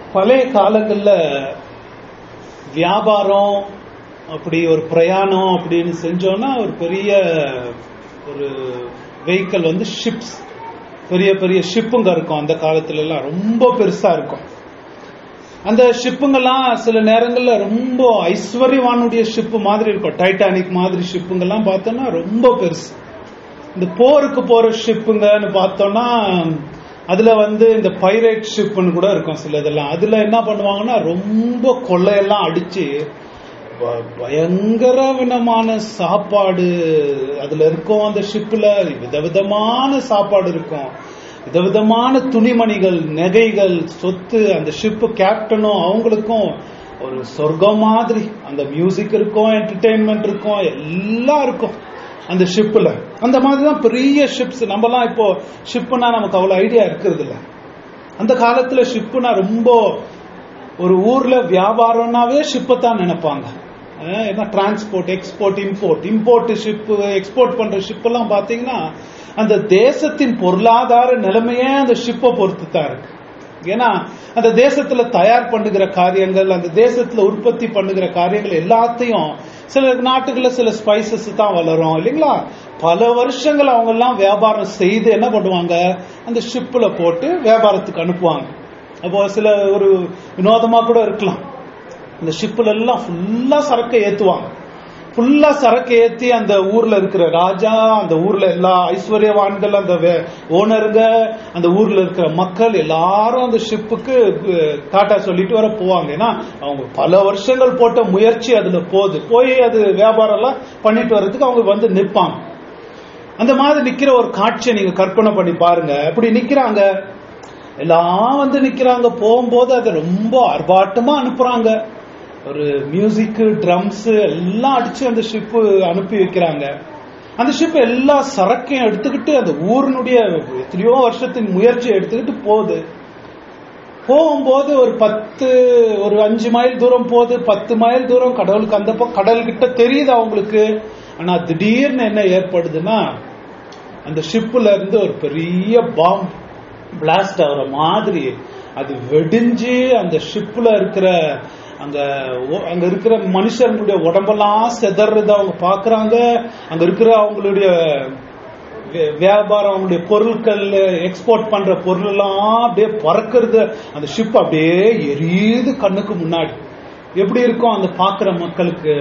பழைய காலங்கள்ல வியாபாரம் அப்படி ஒரு பிரயாணம் அப்படின்னு செஞ்சோம்னா ஒரு பெரிய ஒரு வெஹிக்கிள் வந்து ஷிப்ஸ் பெரிய பெரிய ஷிப்புங்க இருக்கும் அந்த காலத்துல எல்லாம் ரொம்ப பெருசா இருக்கும் அந்த ஷிப்புங்கெல்லாம் சில நேரங்கள்ல ரொம்ப ஐஸ்வர்யவானுடைய ஷிப்பு மாதிரி இருக்கும் டைட்டானிக் மாதிரி ஷிப்புங்கெல்லாம் பார்த்தோம்னா ரொம்ப பெருசு இந்த போருக்கு போற ஷிப்புங்கன்னு பார்த்தோம்னா அதுல வந்து இந்த பைரேட் ஷிப்னு கூட இருக்கும் சில இதெல்லாம் அதுல என்ன பண்ணுவாங்கன்னா ரொம்ப கொள்ளையெல்லாம் அடிச்சு ப- பயங்கர விதமான சாப்பாடு அதுல இருக்கும் அந்த ஷிப்ல விதவிதமான சாப்பாடு இருக்கும் விதவிதமான துணிமணிகள் நகைகள் சொத்து அந்த ஷிப் கேப்டனும் அவங்களுக்கும் ஒரு சொர்க்கம் மாதிரி அந்த மியூசிக் இருக்கும் என்டர்டெயின்மெண்ட் இருக்கும் எல்லாம் இருக்கும் அந்த ஷிப்ல அந்த மாதிரி தான் பெரிய ஷிப்ஸ் நம்மலாம் இப்போ ஷிப்னா நமக்கு அவ்வளவு ஐடியா இருக்கிறது இல்ல அந்த காலத்துல ஷிப்னா ரொம்ப ஒரு ஊர்ல வியாபாரம்னாவே ஷிப்பை தான் நினைப்பாங்க அஹ் ஏன்னா transport export import import ship export பண்ற ஷிப் எல்லாம் பாத்தீங்கன்னா அந்த தேசத்தின் பொருளாதார நிலைமையே அந்த ஷிப்பை பொறுத்து தான் இருக்கு ஏன்னா அந்த தேசத்துல தயார் பண்ணுகிற காரியங்கள் அந்த தேசத்துல உற்பத்தி பண்ணுகிற காரியங்கள் எல்லாத்தையும் சில நாட்டுகள்ல சில ஸ்பைசஸ் தான் வளரும் இல்லைங்களா பல வருஷங்கள் அவங்க எல்லாம் வியாபாரம் செய்து என்ன பண்ணுவாங்க அந்த ஷிப்ல போட்டு வியாபாரத்துக்கு அனுப்புவாங்க அப்போ சில ஒரு வினோதமா கூட இருக்கலாம் இந்த ஷிப்ல எல்லாம் ஃபுல்லா சரக்கை ஏத்துவாங்க ஃபுல்லா சரக்கு ஏத்தி அந்த ஊர்ல இருக்கிற ராஜா அந்த ஊர்ல எல்லா ஐஸ்வர்யவான்கள் அந்த ஓனருங்க அந்த ஊர்ல இருக்கிற மக்கள் எல்லாரும் அந்த ஷிப்புக்கு டாட்டா சொல்லிட்டு வர போவாங்க ஏன்னா அவங்க பல வருஷங்கள் போட்ட முயற்சி அதுல போகுது போய் அது வியாபாரம் எல்லாம் பண்ணிட்டு வர்றதுக்கு அவங்க வந்து நிப்பாங்க அந்த மாதிரி நிக்கிற ஒரு காட்சியை நீங்க கற்பனை பண்ணி பாருங்க அப்படி நிக்கிறாங்க எல்லாம் வந்து நிக்கிறாங்க போகும்போது அதை ரொம்ப ஆர்ப்பாட்டமா அனுப்புறாங்க ஒரு மியூசிக் ட்ரம்ஸ் எல்லாம் அடிச்சு அந்த ஷிப் அனுப்பி வைக்கிறாங்க அந்த ஷிப் எல்லா சரக்கையும் எடுத்துக்கிட்டு அந்த ஊரினுடைய எத்தனையோ வருஷத்தின் முயற்சியை எடுத்துக்கிட்டு போகுது போகும்போது ஒரு பத்து ஒரு அஞ்சு மைல் தூரம் போகுது பத்து மைல் தூரம் கடவுளுக்கு அந்த பக்கம் கடல் கிட்ட தெரியுது அவங்களுக்கு ஆனா திடீர்னு என்ன ஏற்படுதுன்னா அந்த ஷிப்ல இருந்து ஒரு பெரிய பாம் பிளாஸ்ட் ஆகுற மாதிரி அது வெடிஞ்சு அந்த ஷிப்ல இருக்கிற அங்க ஒ- அங்க இருக்கிற மனுஷர்களுடைய உடம்பெல்லாம் செதறது அவங்க பாக்குறாங்க அங்க இருக்கிற அவங்களுடைய வே- வியாபாரம் அவங்களுடைய பொருட்கள் எக்ஸ்போர்ட் பண்ற பொருள் எல்லாம் அப்படியே பறக்கிறது அந்த ஷிப் அப்படியே எரியுது கண்ணுக்கு முன்னாடி எப்படி இருக்கும் அந்த பாக்குற மக்களுக்கு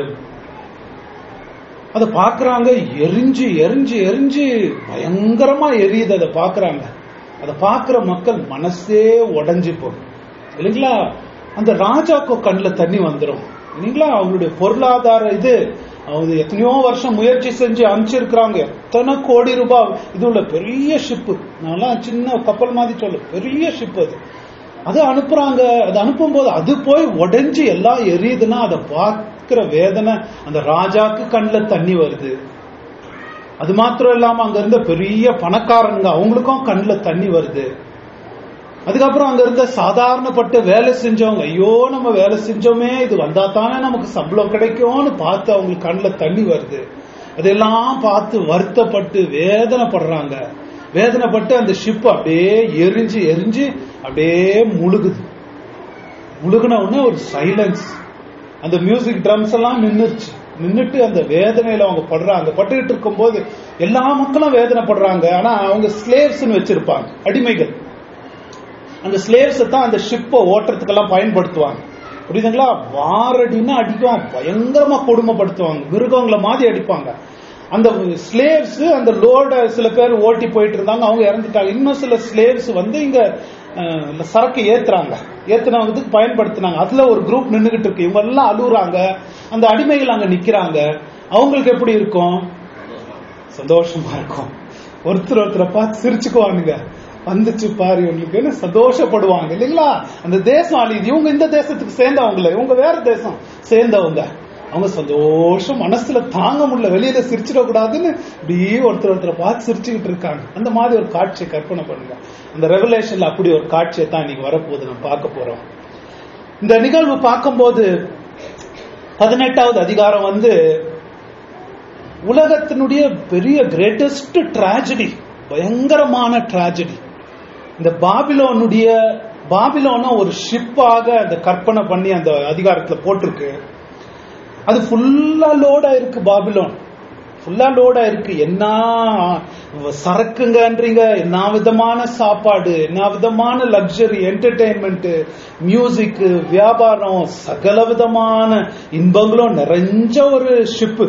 அதை பாக்குறாங்க எரிஞ்சு எரிஞ்சு எரிஞ்சு பயங்கரமா எரியுது அதை பாக்குறாங்க அதை பாக்குற மக்கள் மனசே உடைஞ்சு போகும் இல்லைங்களா அந்த ராஜாக்கு கண்ணுல தண்ணி வந்துரும் இல்லைங்களா அவங்களுடைய பொருளாதார இது அவங்க எத்தனையோ வருஷம் முயற்சி செஞ்சு அனுப்பிச்சிருக்கிறாங்க எத்தனை கோடி ரூபாய் இது உள்ள பெரிய ஷிப்பு நான்லாம் சின்ன கப்பல் மாதிரி சொல்ல பெரிய ஷிப் அது அது அனுப்புறாங்க அது அனுப்பும் போது அது போய் உடைஞ்சு எல்லாம் எரியுதுன்னா அதை பார்க்கிற வேதனை அந்த ராஜாக்கு கண்ணுல தண்ணி வருது அது மாத்திரம் இல்லாம அங்க இருந்த பெரிய பணக்காரங்க அவங்களுக்கும் கண்ணுல தண்ணி வருது அதுக்கப்புறம் அங்க இருந்த சாதாரணப்பட்ட வேலை செஞ்சவங்க ஐயோ நம்ம வேலை செஞ்சோமே இது வந்தா தானே நமக்கு சம்பளம் கிடைக்கும்னு பார்த்து அவங்களுக்கு கண்ணுல தண்ணி வருது அதெல்லாம் பார்த்து வருத்தப்பட்டு வேதனைப்படுறாங்க வேதனைப்பட்டு அந்த ஷிப் அப்படியே எரிஞ்சு எரிஞ்சு அப்படியே முழுகுது முழுகுன உடனே ஒரு சைலன்ஸ் அந்த மியூசிக் ட்ரம்ஸ் எல்லாம் நின்னுருச்சு நின்னுட்டு அந்த வேதனையில அவங்க படுறாங்க பட்டுக்கிட்டு இருக்கும்போது எல்லா மக்களும் வேதனைப்படுறாங்க ஆனா அவங்க ஸ்லேவ்ஸ்னு வச்சிருப்பாங்க அடிமைகள் அந்த ஸ்லேவ்ஸ் தான் அந்த ஷிப்பை ஓட்டுறதுக்கெல்லாம் பயன்படுத்துவாங்க புரியுதுங்களா வாரடினா அடிக்கும் பயங்கரமா கொடுமைப்படுத்துவாங்க மிருகங்களை மாதிரி அடிப்பாங்க அந்த ஸ்லேவ்ஸ் அந்த லோட சில பேர் ஓட்டி போயிட்டு இருந்தாங்க அவங்க இறந்துட்டாங்க இன்னும் சில ஸ்லேவ்ஸ் வந்து இங்க அஹ், சரக்கு ஏத்துறாங்க ஏத்துனவங்களுக்கு பயன்படுத்தினாங்க அதுல ஒரு குரூப் நின்னுகிட்டு இருக்கு இவங்க எல்லாம் அழுகுறாங்க அந்த அடிமைகள் அங்க நிக்கிறாங்க அவங்களுக்கு எப்படி இருக்கும் சந்தோஷமா இருக்கும் ஒருத்தர் ஒருத்தரை பார்த்து சிரிச்சுக்குவானுங்க வந்துச்சு பாரு இவங்களுக்குன்னு சந்தோஷப்படுவாங்க இல்லைங்களா அந்த தேசம் அழியுது இவங்க இந்த தேசத்துக்கு சேர்ந்தவங்கள இவங்க வேற தேசம் சேர்ந்தவங்க அவங்க சந்தோஷம் மனசுல தாங்க முடியல வெளியில சிரிச்சிடக்கூடாதுன்னு இப்படியே ஒருத்தர் ஒருத்தரை பார்த்து சிரிச்சுக்கிட்டு இருக்காங்க அந்த மாதிரி ஒரு காட்சியை கற்பனை பண்ணுங்க அந்த ரெவலேஷன்ல அப்படி ஒரு காட்சியை தான் இன்னைக்கு வரப்போகுது நம்ம பார்க்க போறோம் இந்த நிகழ்வு பார்க்கும்போது பதினெட்டாவது அதிகாரம் வந்து உலகத்தினுடைய பெரிய கிரேட்டஸ்ட் டிராஜடி பயங்கரமான டிராஜடி இந்த பாபிலோனுடைய பாபிலோன ஒரு ஷிப்பாக அந்த கற்பனை பண்ணி அந்த அதிகாரத்துல போட்டிருக்கு அது ஃபுல்லா லோடா இருக்கு பாபிலோன் ஃபுல்லா லோடா இருக்கு என்ன சரக்குங்கன்றீங்க என்ன விதமான சாப்பாடு என்ன விதமான லக்ஸரி என்டர்டெயின்மெண்ட் மியூசிக் வியாபாரம் சகல விதமான இன்பங்களும் நிறைஞ்ச ஒரு ஷிப்பு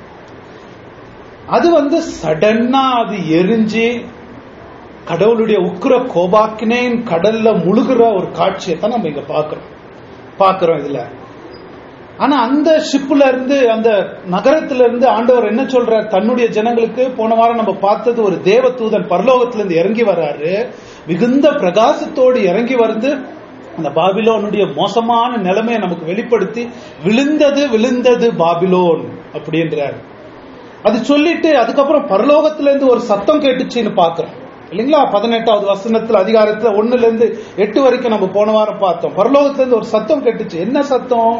அது வந்து சடனா அது எரிஞ்சு கடவுளுடைய உக்கிர கோபாக்கினேன் கடல்ல முழுகிற ஒரு காட்சியை தான் நம்ம இங்க பாக்குறோம் பாக்குறோம் இதுல ஆனா அந்த ஷிப்ல இருந்து அந்த நகரத்துல இருந்து ஆண்டவர் என்ன சொல்றார் தன்னுடைய ஜனங்களுக்கு போன வாரம் நம்ம பார்த்தது ஒரு தேவ தூதன் பரலோகத்துல இருந்து இறங்கி வர்றாரு மிகுந்த பிரகாசத்தோடு இறங்கி வந்து அந்த பாபிலோனுடைய மோசமான நிலைமையை நமக்கு வெளிப்படுத்தி விழுந்தது விழுந்தது பாபிலோன் அப்படின்றார் அது சொல்லிட்டு அதுக்கப்புறம் பரலோகத்துல இருந்து ஒரு சத்தம் கேட்டுச்சுன்னு பாக்குறோம் இல்லைங்களா பதினெட்டாவது வசனத்துல அதிகாரத்துல ஒண்ணுல இருந்து எட்டு வரைக்கும் நம்ம போன வாரம் பார்த்தோம் பரலோகத்துல இருந்து ஒரு சத்தம் கேட்டுச்சு என்ன சத்தம்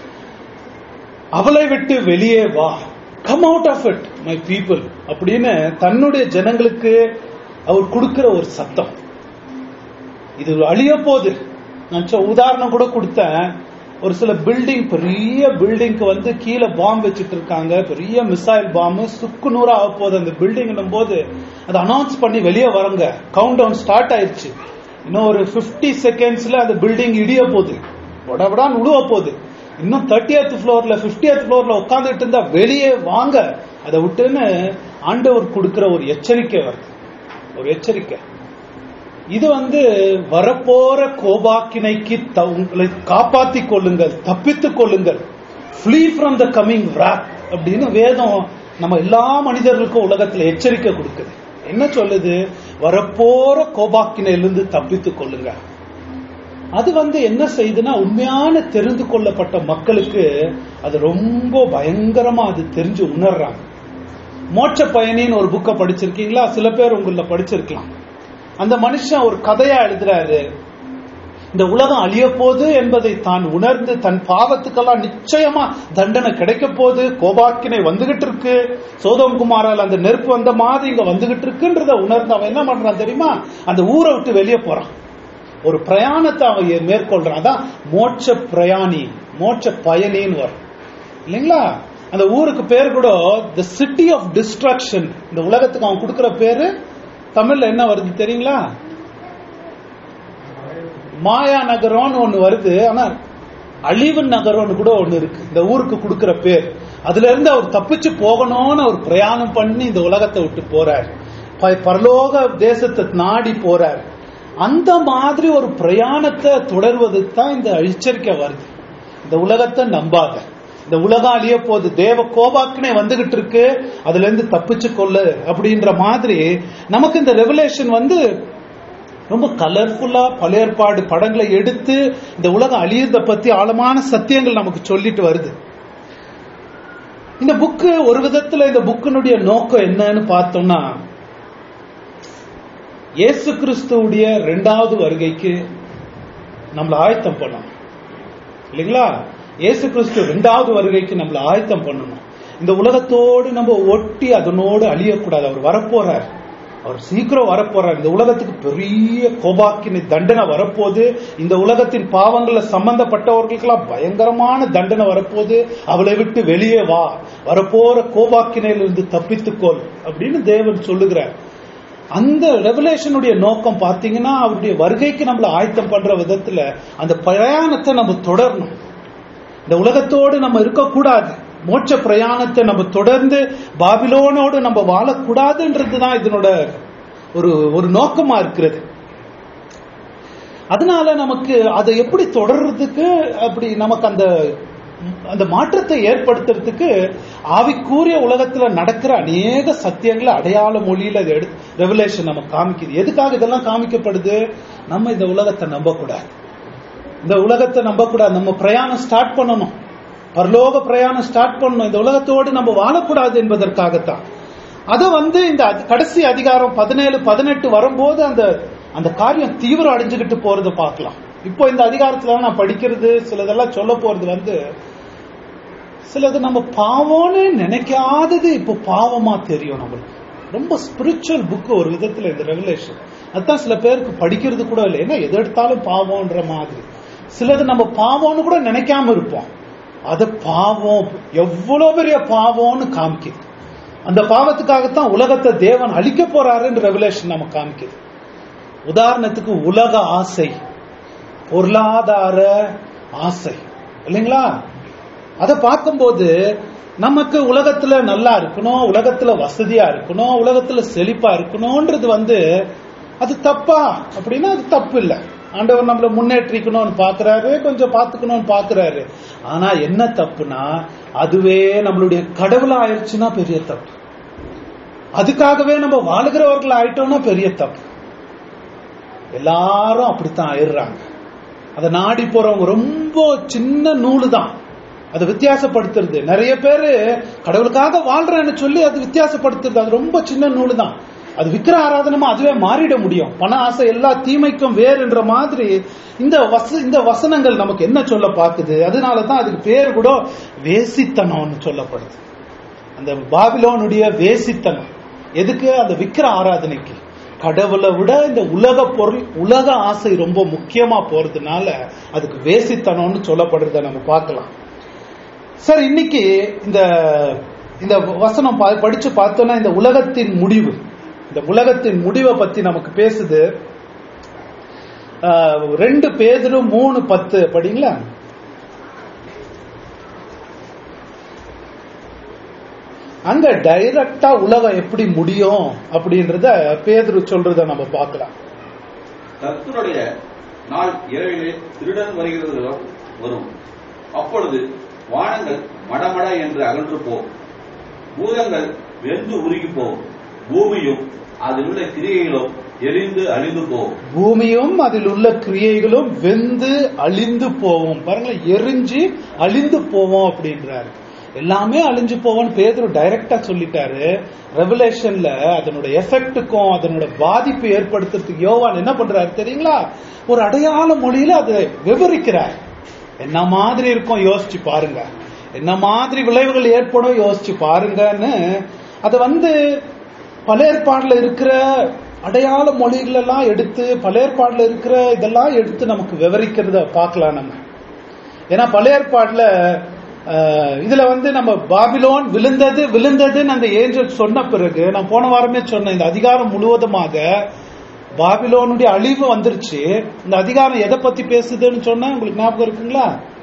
அவளை விட்டு வெளியே வா come out of it my people அப்படின்னு தன்னுடைய ஜனங்களுக்கு அவர் கொடுக்கிற ஒரு சத்தம் இது அழிய போகுது நான் சொ- உதாரணம் கூட கொடுத்தேன் ஒரு சில பில்டிங் பெரிய பில்டிங்க்கு வந்து கீழே பாம்பு வச்சுட்டு இருக்காங்க பெரிய மிசைல் பாம்பு சுக்கு நூறா ஆக போகுது அந்த பில்டிங் போது அதை அனௌன்ஸ் பண்ணி வெளியே வரங்க கவுண்ட் டவுன் ஸ்டார்ட் ஆயிடுச்சு இன்னும் ஒரு 50 செகண்ட்ஸ்ல அந்த பில்டிங் இடிய போகுது உடபடான்னு உழுவ போகுது இன்னும் தேர்ட்டியத் ஃப்ளோர்ல 50th ஃப்ளோர்ல உட்காந்துட்டு இருந்தா வெளியே வாங்க அதை விட்டுன்னு ஆண்டவர் கொடுக்கிற ஒரு எச்சரிக்கை வருது ஒரு எச்சரிக்கை இது வந்து வரப்போற கோபாக்கினைக்கு த- உங்களை காப்பாத்திக் கொள்ளுங்கள் தப்பித்துக் கொள்ளுங்கள் flee from the coming wrath அப்படின்னு வேதம் நம்ம எல்லா மனிதர்களுக்கும் உலகத்துல எச்சரிக்கை கொடுக்குது என்ன சொல்லுது வரப்போற கோபாக்கினையிலிருந்து தப்பித்துக் கொள்ளுங்க அது வந்து என்ன செய்யுதுன்னா உண்மையான தெரிந்து கொள்ளப்பட்ட மக்களுக்கு அது ரொம்ப பயங்கரமா அது தெரிஞ்சு உணர்றாங்க மோட்ச பயணின்னு ஒரு புக்கை படிச்சிருக்கீங்களா சில பேர் உங்கள படிச்சிருக்கலாம் அந்த மனுஷன் ஒரு கதையா எழுதுறாரு இந்த உலகம் அழிய போகுது என்பதை தான் உணர்ந்து தன் பாவத்துக்கெல்லாம் நிச்சயமா தண்டனை கிடைக்க போகுது கோபாக்கினை வந்துகிட்டு இருக்கு சோதம் குமாரால் அந்த நெருப்பு வந்த மாதிரி இங்க வந்துகிட்டு இருக்குன்றத உணர்ந்து அவன் என்ன பண்றான் தெரியுமா அந்த ஊரை விட்டு வெளியே போறான் ஒரு பிரயாணத்தை அவன் ஏ- மேற்கொள்றான் அதான் மோட்ச பிரயாணி மோட்ச பயணின்னு வரும் இல்லைங்களா அந்த ஊருக்கு பேர் கூட த சிட்டி ஆஃப் டிஸ்ட்ரக்ஷன் இந்த உலகத்துக்கு அவன் கொடுக்கிற பேரு தமிழ்ல என்ன வருது தெரியுங்களா மாயா நகரம்னு ஒண்ணு வருது ஆனா அழிவு நகரம்னு கூட ஒண்ணு இருக்கு இந்த ஊருக்கு கொடுக்கிற பேர் அதுல இருந்து அவர் தப்பிச்சு போகணும்னு அவர் பிரயாணம் பண்ணி இந்த உலகத்தை விட்டு போறார் ப- பரலோக தேசத்தை நாடி போறார் அந்த மாதிரி ஒரு பிரயாணத்தை தொடர்வதுக்கு தான் இந்த எச்சரிக்கை வருது இந்த உலகத்தை நம்பாத இந்த உலகம் அழிய போகுது தேவ கோபாக்கினை வந்துகிட்டு இருக்கு அதுல இருந்து தப்பிச்சு கொள்ளு அப்படின்ற மாதிரி நமக்கு இந்த ரெவலேஷன் வந்து ரொம்ப கலர்ஃபுல்லா பழையற்பாடு படங்களை எடுத்து இந்த உலகம் அழியறத பத்தி ஆழமான சத்தியங்கள் நமக்கு சொல்லிட்டு வருது இந்த புக்கு ஒரு விதத்துல இந்த புக்கினுடைய நோக்கம் என்னன்னு பார்த்தோம்னா இயேசு கிறிஸ்துவுடைய இரண்டாவது வருகைக்கு நம்மளை ஆயத்தம் பண்ணணும் இல்லைங்களா இயேசு கிறிஸ்து இரண்டாவது வருகைக்கு நம்மளை ஆயத்தம் பண்ணணும் இந்த உலகத்தோடு நம்ம ஒட்டி அதனோடு அழியக்கூடாது அவர் வரப்போறார் அவர் சீக்கிரம் வரப்போறார் இந்த உலகத்துக்கு பெரிய கோபாக்கினை தண்டனை வரப்போகுது இந்த உலகத்தின் பாவங்கள்ல சம்பந்தப்பட்டவர்களுக்கெல்லாம் பயங்கரமான தண்டனை வரப்போகுது அவளை விட்டு வெளியே வா வரப்போற கோபாக்கினையிலிருந்து தப்பித்துக்கொள் அப்படின்னு தேவன் சொல்லுகிறார் அந்த ரெவலேஷனுடைய நோக்கம் பார்த்தீங்கன்னா அவருடைய வருகைக்கு நம்மளை ஆயத்தம் பண்ற விதத்துல அந்த பிரயாணத்தை நம்ம தொடரணும் இந்த உலகத்தோடு நம்ம இருக்கக்கூடாது மோட்ச பிரயாணத்தை நம்ம தொடர்ந்து பாபிலோனோடு நம்ம வாழக்கூடாதுன்றது தான் இதனோட ஒரு ஒரு நோக்கமா இருக்கிறது அதனால நமக்கு அதை எப்படி தொடர்றதுக்கு அப்படி நமக்கு அந்த அந்த மாற்றத்தை ஏற்படுத்துறதுக்கு ஆவிக்கூறிய உலகத்துல நடக்கிற அநேக சத்தியங்களை அடையாள மொழியில அது எடு ரெவலேஷன் நம்ம காமிக்குது எதுக்காக இதெல்லாம் காமிக்கப்படுது நம்ம இந்த உலகத்தை நம்பக்கூடாது இந்த உலகத்தை நம்பக்கூடாது நம்ம பிரயாணம் ஸ்டார்ட் பண்ணணும் பரலோக பிரயாணம் ஸ்டார்ட் பண்ணணும் இந்த உலகத்தோடு நம்ம வாழக்கூடாது என்பதற்காகத்தான் அத வந்து இந்த அதி- கடைசி அதிகாரம் பதினேழு பதினெட்டு வரும்போது அந்த அந்த காரியம் தீவிரம் அடைஞ்சுக்கிட்டு போறதை பார்க்கலாம் இப்போ இந்த அதிகாரத்துல நான் படிக்கிறது சிலதெல்லாம் சொல்ல போறது வந்து சிலது நம்ம பாவம்னு நினைக்காதது இப்போ பாவமா தெரியும் நம்மளுக்கு ரொம்ப ஸ்பிரிச்சுவல் புக் ஒரு விதத்துல இந்த ரெவலேஷன் அதான் சில பேருக்கு படிக்கிறது கூட இல்லை ஏன்னா எது எடுத்தாலும் பாவம்ன்ற மாதிரி சிலது நம்ம பாவம்னு கூட நினைக்காம இருப்போம் அது பாவம் எவ்வளவு பெரிய பாவம்னு காமிக்குது அந்த பாவத்துக்காகத்தான் உலகத்தை தேவன் அழிக்க போறாருன்னு ரெவலேஷன் நம்ம காமிக்குது உதாரணத்துக்கு உலக ஆசை பொருளாதார ஆசை இல்லைங்களா அதை பார்க்கும்போது நமக்கு உலகத்துல நல்லா இருக்கணும் உலகத்துல வசதியா இருக்கணும் உலகத்துல செழிப்பா இருக்கணும்ன்றது வந்து அது தப்பா அப்படின்னா அது தப்பு இல்லை ஆண்டவர் நம்மள முன்னேற்றிக்கணும்னு பாக்குறாரு கொஞ்சம் பாத்துக்கணும்னு பாக்குறாரு ஆனா என்ன தப்புனா அதுவே நம்மளுடைய கடவுளா ஆயிடுச்சுன்னா பெரிய தப்பு அதுக்காகவே நம்ம வாழுகிறவர்கள் ஆயிட்டோம்னா பெரிய தப்பு எல்லாரும் அப்படித்தான் ஆயிடுறாங்க அதை நாடி போறவங்க ரொம்ப சின்ன நூலு தான் அதை வித்தியாசப்படுத்துறது நிறைய பேரு கடவுளுக்காக வாழ்றேன்னு சொல்லி அது வித்தியாசப்படுத்துறது அது ரொம்ப சின்ன நூலு தான் அது விக்கிர ஆராதனமா அதுவே மாறிட முடியும் பண ஆசை எல்லா தீமைக்கும் வேறுன்ற மாதிரி இந்த வச இந்த வசனங்கள் நமக்கு என்ன சொல்ல பாக்குது அதனாலதான் அதுக்கு பேர் கூட வேசித்தனம்னு சொல்லப்படுது அந்த பாபிலோனுடைய வேசித்தனம் எதுக்கு அந்த விக்கிர ஆராதனைக்கு கடவுளை விட இந்த உலக பொருள் உலக ஆசை ரொம்ப முக்கியமா போறதுனால அதுக்கு வேசித்தனம்னு சொல்லப்படுறத நம்ம பார்க்கலாம் சார் இன்னைக்கு இந்த இந்த வசனம் பா- படிச்சு பார்த்தோம்னா இந்த உலகத்தின் முடிவு இந்த உலகத்தின் முடிவை பத்தி நமக்கு பேசுது ஆஹ், ரெண்டு பேதரும் மூணு பத்து படிங்களா அங்க டைரக்டா உலகம் எப்படி முடியும் அப்படின்றத பேதுரு சொல்றத நம்ம பார்க்கலாம் கர்த்தருடைய நாள் இரவிலே திருடன் வருகிறது வரும் அப்பொழுது வானங்கள் மடமட என்று அகன்று போகும் பூதங்கள் வெந்து உருகி போகும் பூமியும் அதில் உள்ள கிரியைகளும் எரிந்து அழிந்து போகும் பூமியும் அதில் உள்ள கிரியைகளும் வெந்து அழிந்து போவோம் பாருங்களேன் எரிஞ்சு அழிந்து போவோம் அப்படின்றாரு எல்லாமே அழிஞ்சு போவோம்னு பேதுரு டைரக்டா சொல்லிட்டாரு ரெவலேஷன்ல அதனோட எஃபெக்ட்டுக்கும் அதனோட பாதிப்பு ஏற்படுத்துறதுக்கு யோவான் என்ன பண்றாரு தெரியுங்களா ஒரு அடையாள மொழியில அதை விவரிக்கிறார் என்ன மாதிரி இருக்கும் யோசிச்சு பாருங்க என்ன மாதிரி விளைவுகள் ஏற்படும் யோசிச்சு பாருங்கன்னு அதை வந்து பழையற்பாடுல இருக்கிற அடையாள மொழிகள் எல்லாம் எடுத்து பழையற்பாடுல இருக்கிற இதெல்லாம் எடுத்து நமக்கு விவரிக்கிறத பார்க்கலாம் நம்ம ஏன்னா பழையற்பாடுல அஹ், இதுல வந்து நம்ம பாபிலோன் விழுந்தது விழுந்ததுன்னு அந்த ஏஞ்சல் சொன்ன பிறகு நான் போன வாரமே சொன்னேன் இந்த அதிகாரம் முழுவதுமாக பாபிலோனுடைய அழிவு வந்துருச்சு இந்த அதிகாரம் எதை பத்தி பேசுதுன்னு சொன்னா உங்களுக்கு ஞாபகம் இருக்குங்களா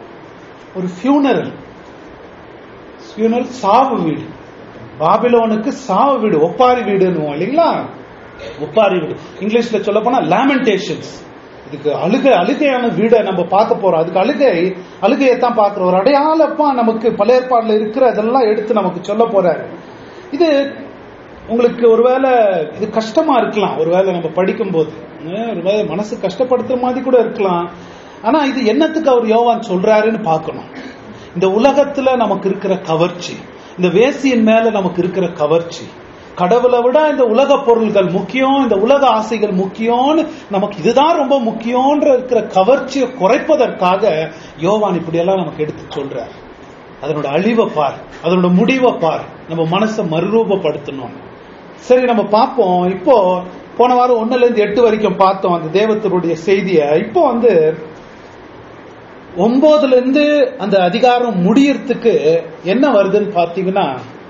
ஒரு ஃபியூனரல் ஃபியூனரல் சாவு வீடு பாபிலோனுக்கு சாவு வீடு ஒப்பாரி வீடுன்னு இல்லைங்களா ஒப்பாரி வீடு இங்கிலீஷ்ல சொல்ல போனா லேமெண்டேஷன்ஸ் இதுக்கு அழுகை அழுகையான வீடை நம்ம பார்க்க போறோம் அதுக்கு அழுகை அழுகையை தான் பார்க்கிறோம் ஒரு அடையாளப்பா நமக்கு பழைய ஏற்பாடுல இருக்கிற அதெல்லாம் எடுத்து நமக்கு சொல்ல போறாரு இது உங்களுக்கு ஒருவேளை இது கஷ்டமா இருக்கலாம் ஒருவேளை நம்ம படிக்கும்போது அஹ் ஒருவேளை மனசு கஷ்டப்படுத்துற மாதிரி கூட இருக்கலாம் ஆனா இது என்னத்துக்கு அவர் யோவான் சொல்றாருன்னு பார்க்கணும் இந்த உலகத்துல நமக்கு இருக்கிற கவர்ச்சி இந்த வேசியின் மேல நமக்கு இருக்கிற கவர்ச்சி கடவுளை விட இந்த உலக பொருள்கள் முக்கியம் இந்த உலக ஆசைகள் முக்கியம்னு நமக்கு இதுதான் ரொம்ப முக்கியம்ன்ற இருக்கிற கவர்ச்சியை குறைப்பதற்காக யோவான் இப்படியெல்லாம் நமக்கு எடுத்து சொல்றார் அதனோட அழிவை பார் அதனோட முடிவை பார் நம்ம மனசை மறுரூபப்படுத்தணும் சரி நம்ம பார்ப்போம் இப்போ போன வாரம் ஒண்ணுல இருந்து எட்டு வரைக்கும் பார்த்தோம் அந்த தேவத்தருடைய செய்தியை இப்போ வந்து ஒன்பதுல இருந்து அந்த அதிகாரம் முடியறதுக்கு என்ன வருதுன்னு பாத்தீங்கன்னா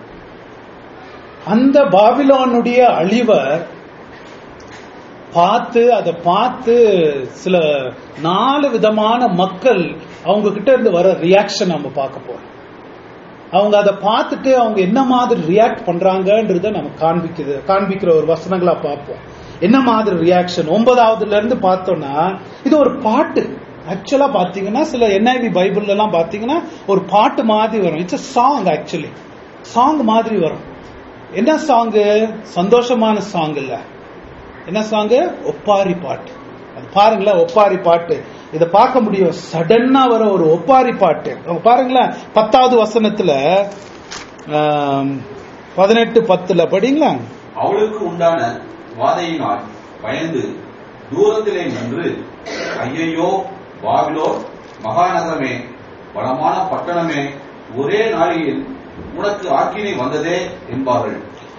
அந்த பாபிலோனுடைய அழிவை பார்த்து அதை பார்த்து சில நாலு விதமான மக்கள் அவங்க கிட்ட இருந்து வர ரியாக்ஷன் நம்ம பார்க்க போறோம் அவங்க அதை பார்த்துட்டு அவங்க என்ன மாதிரி ரியாக்ட் பண்றாங்கன்றத நம்ம காண்பிக்குது காண்பிக்கிற ஒரு வசனங்களா பார்ப்போம் என்ன மாதிரி ரியாக்ஷன் ஒன்பதாவதுல இருந்து பார்த்தோம்னா இது ஒரு பாட்டு ஆக்சுவலா பாத்தீங்கன்னா சில என்ஐவி பைபிள்ல எல்லாம் பாத்தீங்கன்னா ஒரு பாட்டு மாதிரி வரும் இட்ஸ் சாங் ஆக்சுவலி சாங் மாதிரி வரும் என்ன சாங்கு சந்தோஷமான சாங் இல்ல என்ன சாங்கு ஒப்பாரி பாட்டு அது பாருங்களேன் ஒப்பாரி பாட்டு இதை பார்க்க முடியும் சடனா வர ஒரு ஒப்பாரி பாட்டு அவங்க பாருங்களேன் பத்தாவது வசனத்துல ஆம், பதினெட்டு பத்துல படிங்களா அவளுக்கு உண்டான வாதையினால் பயந்து தூரத்திலே நின்று ஐயையோ பாபிலோ மகாநகரமே வளமான பட்டணமே ஒரே நாளில் உனக்கு ஆக்கினை வந்ததே என்பார்கள்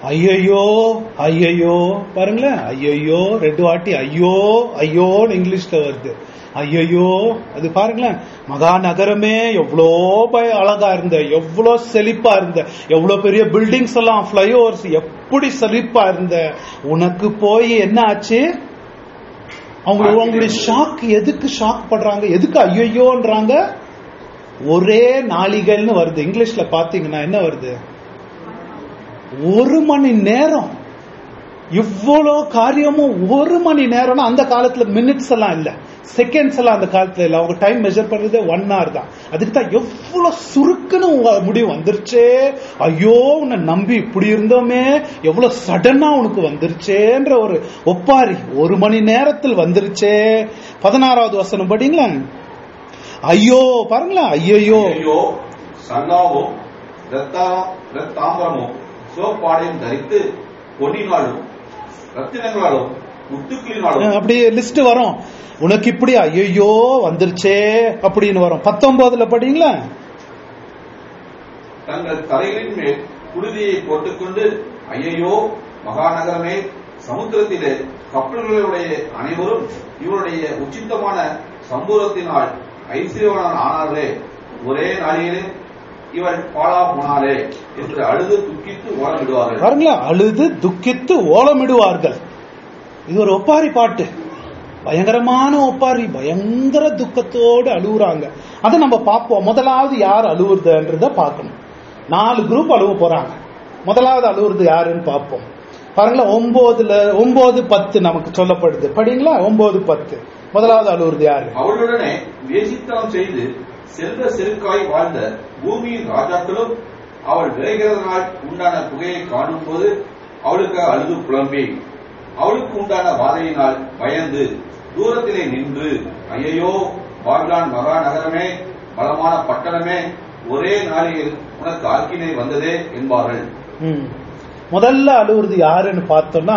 ஐயையோ ஐயையோ பாருங்களேன் ஐயையோ ரெண்டு வாட்டி ஐயோ ஐயோன்னு இங்கிலீஷ்ல வருது ஐயையோ அது பாருங்களேன் மகா நகரமே எவ்வளோ பய அழகா இருந்த எவ்வளோ செழிப்பா இருந்த எவ்வளோ பெரிய பில்டிங்ஸ் எல்லாம் ஃபிளைஓவர்ஸ் எப்படி செழிப்பா இருந்த உனக்கு போய் என்ன ஆச்சு அவங்க அவங்களுடைய ஷாக் எதுக்கு ஷாக் படுறாங்க எதுக்கு ஐயையோன்றாங்க ஒரே நாளிகைன்னு வருது இங்கிலீஷ்ல பாத்தீங்கன்னா என்ன வருது ஒரு மணி நேரம் இவ்வளோ காரியமும் ஒரு மணி நேரம்னா அந்த காலத்துல மினிட்ஸ் எல்லாம் இல்ல செகண்ட்ஸ் எல்லாம் அந்த காலத்துல இல்ல அவங்க டைம் மெஷர் பண்றதே ஒன் hour தான் அதுக்கு தான் எவ்வளவு சுருக்குன்னு உங்க முடிவு வந்துருச்சே ஐயோ உன்னை நம்பி இப்படி இருந்தோமே எவ்வளவு சடனா உனக்கு வந்துருச்சேன்ற ஒரு ஒப்பாரி ஒரு மணி நேரத்தில் வந்துருச்சே பதினாறாவது வசனம் படிங்களா ஐயோ பாருங்களேன் ஐயோ ஐயோ சல்லாவும் இரத்தா- இரத்தாம்பரமும் சோப்பாடையும் தரித்து பொன்னினாலும் ரத்தினங்களாலும் முத்துக்களினாலும் அப்படியே லிஸ்ட் வரும் உனக்கு இப்படி ஐயோ வந்துருச்சே அப்படின்னு வரும் பத்தொன்பதுல படிங்களா தங்கள் தலைகளின் மேல் புழுதியை போட்டுக்கொண்டு ஐயையோ மகாநகரமே சமுத்திரத்திலே கப்பல்களுடைய அனைவரும் இவருடைய உச்சித்தமான சம்பூரத்தினால் ஐஸ்வர்யவான ஆனார்களே ஒரே நாளிலே இவள் பாழா போனாலே என்று அழுது துக்கித்து ஓரமிடுவார்கள் பாருங்களா அழுது துக்கித்து ஓலமிடுவார்கள் இது ஒரு ஒப்பாரி பாட்டு பயங்கரமான ஒப்பாரி பயங்கர துக்கத்தோடு அழுகுறாங்க அதை நம்ம பார்ப்போம் முதலாவது யார் அழுவுறதுன்றத பார்க்கணும் நாலு குரூப் அழுவ போறாங்க முதலாவது அழுவுறது யாருன்னு பார்ப்போம் பாருங்களா ஒன்பதுல ஒன்பது பத்து நமக்கு சொல்லப்படுது படிங்களா ஒன்பது பத்து முதலாவது அழுவுறது யாரு அவளுடனே வேசித்தனம் செய்து செல்வ செருக்காய் வாழ்ந்த பூமியின் ராஜாக்களும் அவள் விரைகிறதனால் உண்டான புகையை காணும் போது அவளுக்கு அழுது புலம்பி அவளுக்கு உண்டான வாதையினால் பயந்து தூரத்திலே நின்று ஐயையோ பாபிலான் மகா நகரமே பலமான பட்டணமே ஒரே நாளில் உனக்கு ஆக்கினை வந்ததே என்பார்கள் ம். முதல்ல அழுவுறது யாருன்னு பார்த்தோம்னா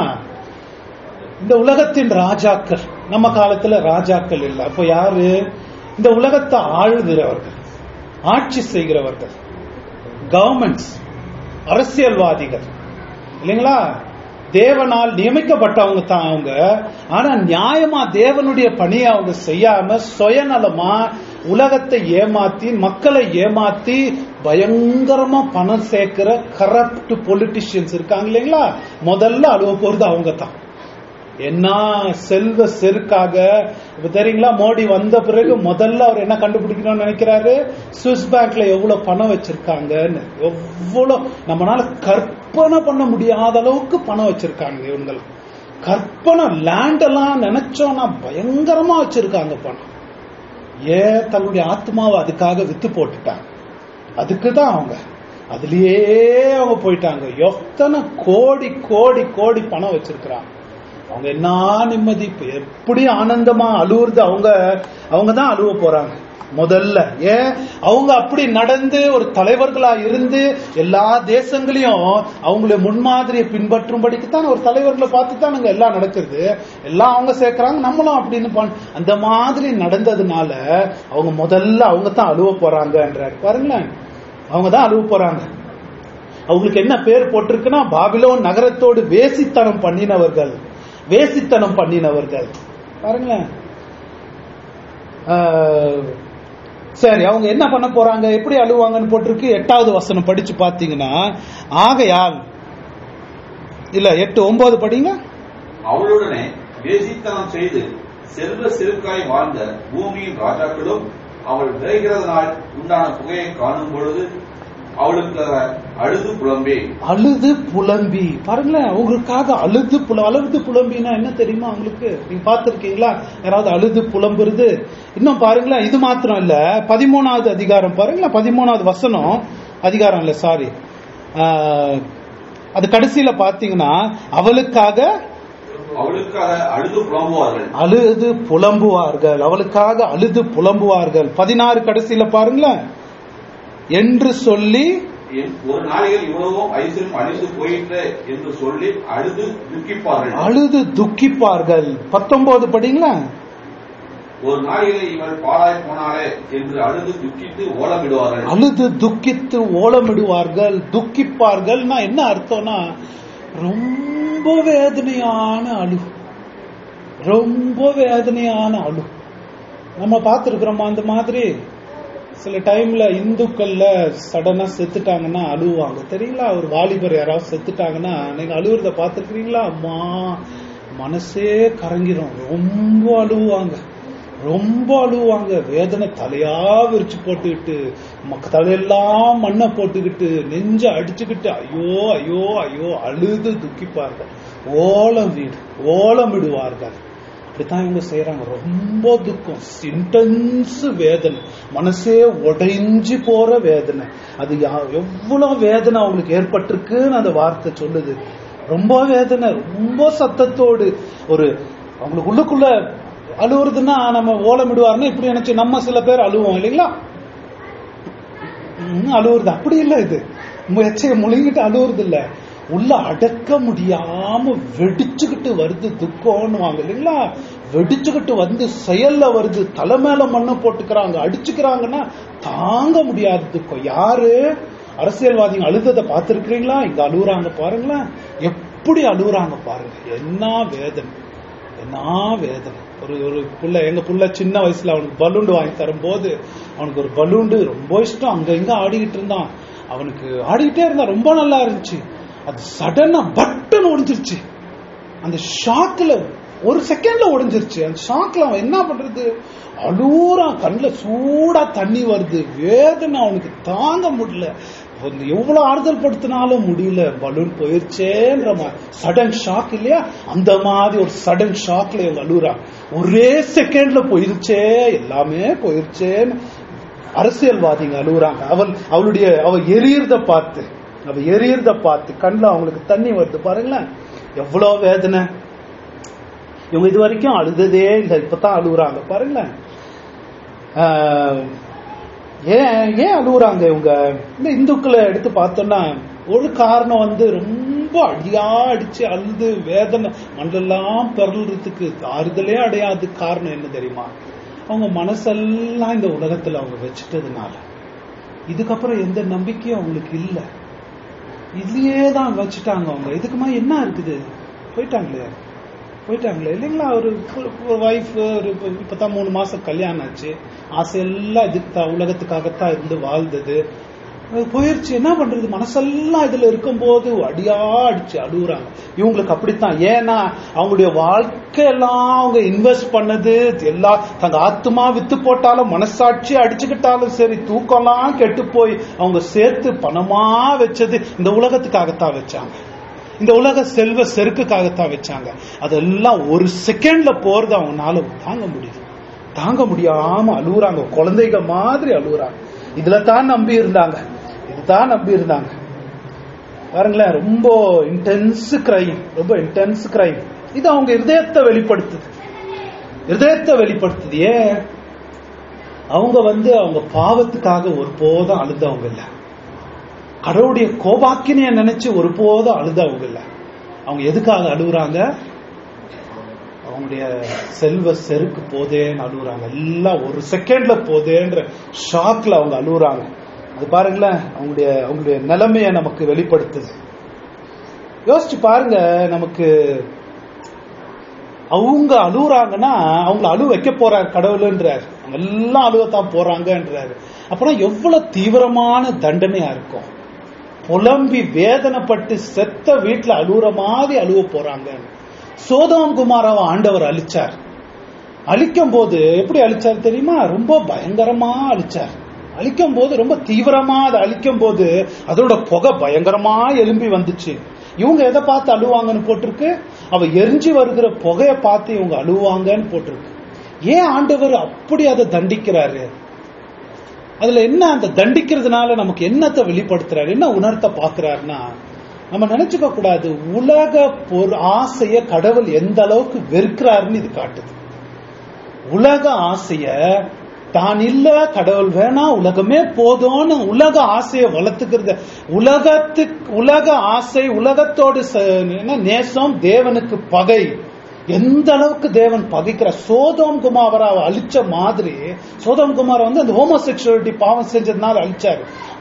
இந்த உலகத்தின் ராஜாக்கள் நம்ம காலத்துல ராஜாக்கள் இல்ல அப்ப யாரு இந்த உலகத்தை ஆளுகிறவர்கள் ஆட்சி செய்கிறவர்கள் கவர்மெண்ட்ஸ் அரசியல்வாதிகள் இல்லைங்களா தேவனால் நியமிக்கப்பட்டவங்க தான் அவங்க ஆனா நியாயமா தேவனுடைய பணியை அவங்க செய்யாம சுயநலமா உலகத்தை ஏமாத்தி மக்களை ஏமாத்தி பயங்கரமா பணம் சேர்க்கிற கரப்ட் பொலிட்டிஷியன்ஸ் இருக்காங்க இல்லைங்களா முதல்ல அழுவ போறது அவங்க தான் என்ன செல்வ செருக்காக இப்ப தெரியுங்களா மோடி வந்த பிறகு முதல்ல அவர் என்ன கண்டுபிடிக்கணும்னு நினைக்கிறாரு சுவிஸ் பேங்க்ல எவ்வளவு பணம் வச்சிருக்காங்கன்னு எவ்வளவு நம்மளால கற்பனை பண்ண முடியாத அளவுக்கு பணம் வச்சிருக்காங்க இவங்க கற்பனை லேண்ட் எல்லாம் நினைச்சோம்னா பயங்கரமா வச்சிருக்காங்க பணம் ஏன் தன்னுடைய ஆத்மாவை அதுக்காக வித்து போட்டுட்டாங்க அதுக்கு தான் அவங்க அதுலயே அவங்க போயிட்டாங்க எத்தனை கோடி கோடி கோடி பணம் வச்சிருக்கிறாங்க அவங்க என்ன நிம்மதி இப்ப எப்படி ஆனந்தமா அழுவுறது அவங்க அவங்க தான் அழுவ போறாங்க முதல்ல ஏன் அவங்க அப்படி நடந்து ஒரு தலைவர்களா இருந்து எல்லா தேசங்களையும் அவங்களுடைய முன்மாதிரியை பின்பற்றும்படிக்கு தான் ஒரு தலைவர்களை பார்த்து தான் நாங்க எல்லாம் நடக்குது எல்லாம் அவங்க சேர்க்கறாங்க நம்மளும் அப்படின்னு பண்- அந்த மாதிரி நடந்ததுனால அவங்க முதல்ல அவங்க தான் அழுவ போறாங்கன்றாரு பாருங்களேன் அவங்க தான் அழுவ போறாங்க அவங்களுக்கு என்ன பேர் போட்டிருக்குன்னா பாபிலோன் நகரத்தோடு வேசித்தனம் பண்ணினவர்கள் வேசித்தனம் பண்ணினவர்கள் பாருங்களேன் ஆஹ், சரி அவங்க என்ன பண்ண போறாங்க எப்படி அழுவாங்கன்னு போட்டிருக்கு எட்டாவது வசனம் படிச்சு பாத்தீங்கன்னா ஆகையால் இல்ல எட்டு ஒன்பது படிங்க அவளுடனே வேசித்தனம் செய்து செல்வ செருக்காய் வாழ்ந்த பூமியின் ராஜாக்களும் அவள் விரைகிறதனால் உண்டான புகையை காணும் பொழுது அவளுக்கு அழுது புலம்பே அழுது புலம்பி பாருங்களேன் அவங்களுக்காக அழுது புல அழுது புலம்பினா என்ன தெரியுமா அவங்களுக்கு நீங்க பார்த்திருக்கீங்களா யாராவது அழுது புலம்புறது இன்னும் பாருங்களேன் இது மாத்திரம் இல்ல பதிமூணாவது அதிகாரம் பாருங்களேன் பதிமூணாவது வசனம் அதிகாரம் இல்ல சாரி அது கடைசியில பாத்தீங்கன்னா அவளுக்காக அவளுக்காக அழுது புலம்புவார்கள் அழுது புலம்புவார்கள் அவளுக்காக அழுது புலம்புவார்கள் பதினாறு கடைசியில பாருங்களேன் என்று சொல்லி என் ஒரு நாளில் இவ்வளவும் ஐஸ்வர்யம் அழிந்து போயிற்று என்று சொல்லி அழுது துக்கிப்பார்கள் அழுது துக்கிப்பார்கள் பத்தொன்பது படிங்களா ஒரு நாளிலே இவள் பாழாய் போனாளே என்று அழுது துக்கித்து ஓலமிடுவார்கள் அழுது துக்கித்து ஓலமிடுவார்கள் துக்கிப்பார்கள்னா என்ன அர்த்தம்னா ரொம்ப வேதனையான அழு ரொம்ப வேதனையான அழு நம்ம பார்த்துருக்குறோமா அந்த மாதிரி சில டைம்ல இந்துக்கள்ல சடனா செத்துட்டாங்கன்னா அழுவாங்க தெரியல ஒரு வாலிபர் யாராவது செத்துட்டாங்கன்னா நீங்க அழுவுறத பார்த்துருக்கீங்களா அம்மா மனசே கரங்கிரும் ரொம்ப அழுவாங்க ரொம்ப அழுவாங்க வேதனை தலையா விரிச்சு போட்டுக்கிட்டு மக்க தலையெல்லாம் மண்ணை போட்டுக்கிட்டு நெஞ்ச அடிச்சுக்கிட்டு ஐயோ ஐயோ ஐயோ அழுது துக்கிப்பார்கள் ஓலம் வீடு ஓலம் விடுவார்கள் அப்படித்தான் இவங்க செய்யறாங்க ரொம்ப துக்கம் இன்டென்ஸ் வேதனை மனசே உடைஞ்சு போற வேதனை அது யா- எவ்வளவு வேதனை அவங்களுக்கு ஏற்பட்டிருக்குன்னு அந்த வார்த்தை சொல்லுது ரொம்ப வேதனை ரொம்ப சத்தத்தோடு ஒரு அவங்களுக்கு உள்ளுக்குள்ள அழுவுறதுன்னா நம்ம ஓலமிடுவாருன்னா இப்படி நினைச்சு நம்ம சில பேர் அழுவோம் இல்லைங்களா ம், அழுவுறது அப்படி இல்ல இது எச்சைய முழுங்கிட்டு அழுவுறது இல்ல உள்ள அடக்க முடியாம வெடிச்சுக்கிட்டு வருது துக்கம்னு வாங்க இல்லைங்களா வெடிச்சுக்கிட்டு வந்து செயல்ல வருது தலை மேல மண்ணை போட்டுக்கிறாங்க அடிச்சுக்கிறாங்கன்னா தாங்க முடியாத துக்கம் யாரு அரசியல்வாதிங்க அழுததை பார்த்திருக்கிறீங்களா இங்க அழுகுறாங்க பாருங்களேன் எப்படி அழுகுறாங்க பாருங்க என்ன வேதனை என்ன வேதனை ஒரு ஒரு புள்ள எங்க புள்ள சின்ன வயசுல அவனுக்கு பலூண்டு வாங்கி தரும்போது அவனுக்கு ஒரு பலூண்டு ரொம்ப இஷ்டம் அங்க இங்க ஆடிக்கிட்டு இருந்தான் அவனுக்கு ஆடிக்கிட்டே இருந்தான் ரொம்ப நல்லா இருந்துச்சு அது சடனா பட்டன் ஒடிஞ்சிருச்சு அந்த ஷாக்ல ஒரு செகண்ட்ல ஒடிஞ்சிருச்சு அந்த ஷாக்ல அவன் என்ன பண்றது அழுறான் கண்ணுல சூடா தண்ணி வருது வேதனை அவனுக்கு தாங்க முடியல வந்து எவ்வளவு ஆறுதல் படுத்தினாலும் முடியல பலூன் போயிருச்சேன்ற சடன் ஷாக் இல்லையா அந்த மாதிரி ஒரு சடன் ஷாக்ல இவங்க அழுகுறான் ஒரே செகண்ட்ல போயிருச்சே எல்லாமே போயிருச்சேன்னு அரசியல்வாதிங்க அழுகுறாங்க அவள் அவளுடைய அவ எரியறத பார்த்து அவ எரியறத பார்த்து கண்ணுல அவங்களுக்கு தண்ணி வருது பாருங்களேன் எவ்வளவு வேதனை இவங்க இது வரைக்கும் அழுததே இல்லை இப்பதான் அழுகுறாங்க பாருங்களேன் ஆஹ், ஏன் ஏன் அழுகுறாங்க இவங்க இந்த இந்துக்களை எடுத்து பார்த்தோம்னா ஒரு காரணம் வந்து ரொம்ப அடியா அடிச்சு அழுது வேதனை மண்டெல்லாம் பிறல்றதுக்கு ஆறுதலே அடையாது காரணம் என்ன தெரியுமா அவங்க மனசெல்லாம் இந்த உலகத்துல அவங்க வச்சுட்டதுனால இதுக்கப்புறம் எந்த நம்பிக்கையும் அவங்களுக்கு இல்லை இதுலயே தான் வச்சுட்டாங்க அவங்க இதுக்குமா என்ன இருக்குது போயிட்டாங்களே போயிட்டாங்களே இல்லைங்களா ஒரு ஒய்ஃப் ஒரு இப்ப- இப்பதான் மூணு மாசம் கல்யாணம் ஆச்சு ஆசையெல்லாம் இதுக்கு தான் உலகத்துக்காகத்தான் இருந்து வாழ்ந்தது அது போயிருச்சு என்ன பண்றது மனசெல்லாம் இதுல இருக்கும்போது அடியா அடிச்சு அழுகுறாங்க இவங்களுக்கு அப்படித்தான் ஏன்னா அவங்களுடைய வாழ்க்கையெல்லாம் அவங்க இன்வெஸ்ட் பண்ணது எல்லாம் தங்க ஆத்துமா வித்து போட்டாலும் மனசாட்சி அடிச்சுக்கிட்டாலும் சரி தூக்கம்லாம் கெட்டு போய் அவங்க சேர்த்து பணமா வச்சது இந்த உலகத்துக்காகத்தான் வச்சாங்க இந்த உலக செல்வ செருக்குக்காகத்தான் வச்சாங்க அதெல்லாம் ஒரு செகண்ட்ல போறது அவங்கனால தாங்க முடியுது தாங்க முடியாம அழுகுறாங்க குழந்தைங்க மாதிரி அழுகுறாங்க இதுல தான் நம்பி இருந்தாங்க இதுதான் நம்பி இருந்தாங்க பாருங்களேன் ரொம்ப இன்டென்ஸ் கிரைம் ரொம்ப இன்டென்ஸ் கிரைம் இது அவங்க இருதயத்தை வெளிப்படுத்துது இருதயத்தை வெளிப்படுத்துது ஏன் அவங்க வந்து அவங்க பாவத்துக்காக ஒருபோதும் அழுதவங்க இல்ல கடவுளுடைய கோபாக்கினைய நினைச்சு ஒருபோதும் அழுதவங்க இல்ல அவங்க எதுக்காக அழுகுறாங்க அவங்களுடைய செல்வ செருக்கு போதேன்னு அழுகுறாங்க எல்லாம் ஒரு செகண்ட்ல போதேன்ற ஷாக்ல அவங்க அழுகுறாங்க அது பாருங்களேன் அவங்களுடைய அவங்களுடைய நிலைமைய நமக்கு வெளிப்படுத்துது யோசிச்சு பாருங்க நமக்கு அவங்க அழுகுறாங்கன்னா அவங்கள அழு வைக்க போறார் கடவுள்ன்றார் அவங்க எல்லாம் அழுவத்தான் போறாங்கன்றாரு அப்புறம் எவ்வளவு தீவிரமான தண்டனையா இருக்கும் புலம்பி வேதனைப்பட்டு செத்த வீட்டுல அழுகுற மாதிரி அழுவ போறாங்க சோதம் குமாராவை ஆண்டவர் அழிச்சார் அழிக்கும் போது எப்படி அழிச்சார் தெரியுமா ரொம்ப பயங்கரமா அழிச்சார் அழிக்கும் போது ரொம்ப தீவிரமா அதை அழிக்கும் போது அதோட புகை பயங்கரமா எழும்பி வந்துச்சு இவங்க எதை பார்த்து அழுவாங்கன்னு போட்டிருக்கு அவ எரிஞ்சு வருகிற புகையை பார்த்து இவங்க அழுவாங்கன்னு போட்டிருக்கு ஏன் ஆண்டவர் அப்படி அதை தண்டிக்கிறாரு அதுல என்ன அந்த தண்டிக்கிறதுனால நமக்கு என்னத்தை வெளிப்படுத்துறாரு என்ன உணர்த்த பாக்குறாருன்னா நம்ம நினைச்சுக்க கூடாது உலக பொரு ஆசைய கடவுள் எந்த அளவுக்கு வெறுக்கிறாருன்னு இது காட்டுது உலக ஆசைய தான் இல்ல கடவுள் வேணா உலகமே போதும்னு உலக ஆசையை வளர்த்துக்கிறது உலகத்துக்கு உலக ஆசை உலகத்தோடு ச- என்ன நேசம் தேவனுக்கு பகை எந்த அளவுக்கு தேவன் பகைக்கிற சோதோம் குமாரை அழிச்ச மாதிரி சோதோம் குமார் வந்து அந்த ஹோமோசெக்சுவாலிட்டி பாவம் செஞ்சதுனால அழிச்சாரு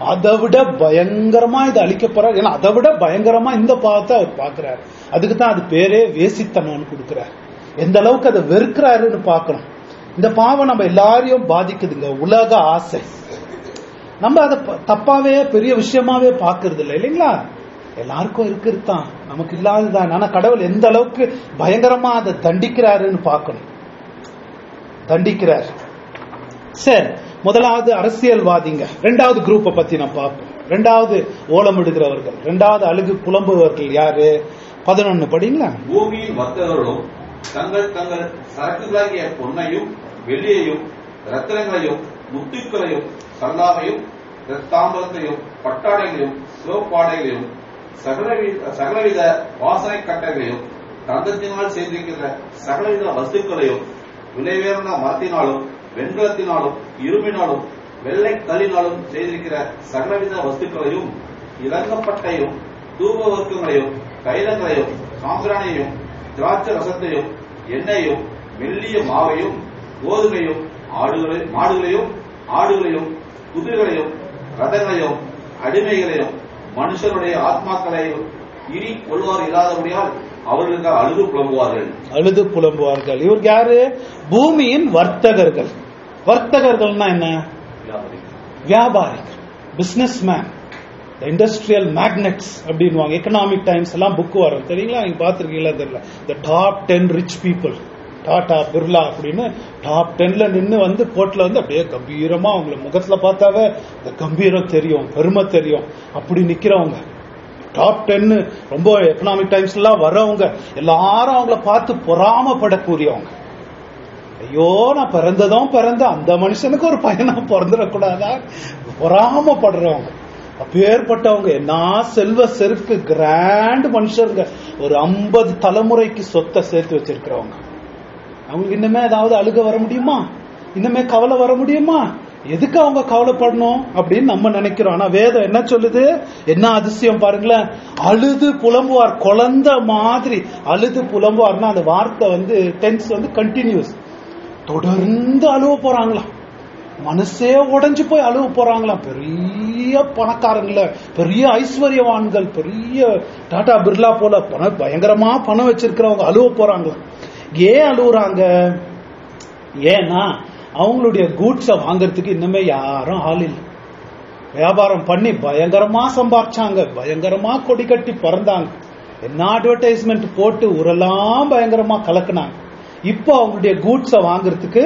அதை விட பயங்கரமா இது அழிக்க போறார் ஏன்னா அதை விட பயங்கரமா இந்த பாவத்தை அவர் பார்க்கிறார் அதுக்கு தான் அது பேரே வேசித்தனம்னு கொடுக்கிறார் எந்த அளவுக்கு அதை வெறுக்கிறாருன்னு பார்க்கணும் இந்த பாவம் நம்ம எல்லாரையும் பாதிக்குதுங்க உலக ஆசை நம்ம அதை ப- தப்பாவே பெரிய விஷயமாவே பாக்குறது இல்லை இல்லைங்களா எல்லாருக்கும் இருக்கிறது தான் நமக்கு இல்லாததான் ஆனா கடவுள் எந்த அளவுக்கு பயங்கரமா அதை தண்டிக்கிறாருன்னு பார்க்கணும் தண்டிக்கிறார் சரி முதலாவது அரசியல்வாதிங்க ரெண்டாவது குரூப்பை பத்தி நான் பார்ப்போம் ரெண்டாவது ஓலமிடுகிறவர்கள் ரெண்டாவது அழுகு புலம்புவர்கள் யாரு பதினொன்னு படிங்களா பூமியின் வர்த்தகர்களும் தங்கள் தங்கள் சரக்குகளாகிய பொன்னையும் வெள்ளியையும் ரத்தினங்களையும் முத்துக்களையும் சல்லாமையும் ரத்தாம்பரத்தையும் பட்டாடைகளையும் சிவப்பாடைகளையும் சகலவித சகலவித வாசனை கட்டைகளையும் தங்கத்தினால் செய்திருக்கிற சகலவித வஸ்துக்களையும் விலைவேர்ந்த மரத்தினாலும் வெண்கலத்தினாலும் இரும்பினாலும் வெள்ளை கல்லினாலும் செய்திருக்கிற சகலவித வஸ்துக்களையும் இறங்கப்பட்டையும் தூப வர்க்கங்களையும் தைலங்களையும் சாம்பிராணியையும் திராட்சை ரசத்தையும் எண்ணெயும் மெல்லிய மாவையும் கோதுமையும் ஆடுகளை மாடுகளையும் ஆடுகளையும் குதிரைகளையும் ரதங்களையும் அடிமைகளையும் மனுஷருடைய ஆத்மாக்களையும் இனி கொள்வார் இல்லாதபடியால் அவர்களுக்கு அழுது புலம்புவார்கள் அழுது புலம்புவார்கள் இவருக்கு யாரு பூமியின் வர்த்தகர்கள் வர்த்தகர்கள்னா என்ன வியாபாரிகள் பிசினஸ் மேன் இண்டஸ்ட்ரியல் மேக்னெட்ஸ் அப்படின்வாங்க எக்கனாமிக் டைம்ஸ் எல்லாம் புக் வரும் தெரியுங்களா நீங்க பாத்துருக்கீங்களா தெரியல the top ten rich people Tata Birla அப்படின்னு டாப் டென்ல நின்னு வந்து கோட்ல வந்து அப்படியே கம்பீரமா அவங்கள முகத்துல பார்த்தாவே இந்த கம்பீரம் தெரியும் பெருமை தெரியும் அப்படி நிக்கிறவங்க டாப் டென்னு ரொம்ப எக்கனாமிக் டைம்ஸ் எல்லாம் வரவங்க எல்லாரும் அவங்கள பார்த்து பொறாமப்படக்கூடியவங்க ஐயோ நான் பிறந்ததும் பிறந்த அந்த மனுஷனுக்கு ஒரு பையனா பிறந்துடக்கூடாதா பொறாமப்படுறவங்க அப்பேற்பட்டவங்க என்ன செல்வ செருக்கு கிராண்ட் மனுஷருங்க ஒரு ஐம்பது தலைமுறைக்கு சொத்தை சேர்த்து வச்சிருக்கிறவங்க அவங்களுக்கு இன்னுமே ஏதாவது அழுக வர முடியுமா இன்னுமே கவலை வர முடியுமா எதுக்கு அவங்க கவலைப்படணும் அப்படின்னு நம்ம நினைக்கிறோம் ஆனா வேதம் என்ன சொல்லுது என்ன அதிசயம் பாருங்களேன் அழுது புலம்புவார் குழந்தை மாதிரி அழுது புலம்புவார்னா அந்த வார்த்தை வந்து டென்ஸ் வந்து கண்டினியூஸ் தொடர்ந்து அழுவ போறாங்களாம் மனசே உடைஞ்சு போய் அழுவ போறாங்களாம் பெரிய பணக்காரங்கள பெரிய ஐஸ்வர்யவான்கள் பெரிய டாடா பிர்லா போல பண பயங்கரமா பணம் வச்சிருக்கிறவங்க அழுவ போறாங்களாம் ஏன் அழுவுறாங்க ஏன்னா அவங்களுடைய கூட்ஸை வாங்குறதுக்கு இன்னுமே யாரும் ஆள் இல்லை வியாபாரம் பண்ணி பயங்கரமா சம்பாரிச்சாங்க பயங்கரமா கொடி கட்டி பறந்தாங்க என்ன அட்வர்டைஸ்மெண்ட் போட்டு ஊரெல்லாம் பயங்கரமா கலக்குனாங்க இப்போ அவங்களுடைய கூட்ஸை வாங்குறதுக்கு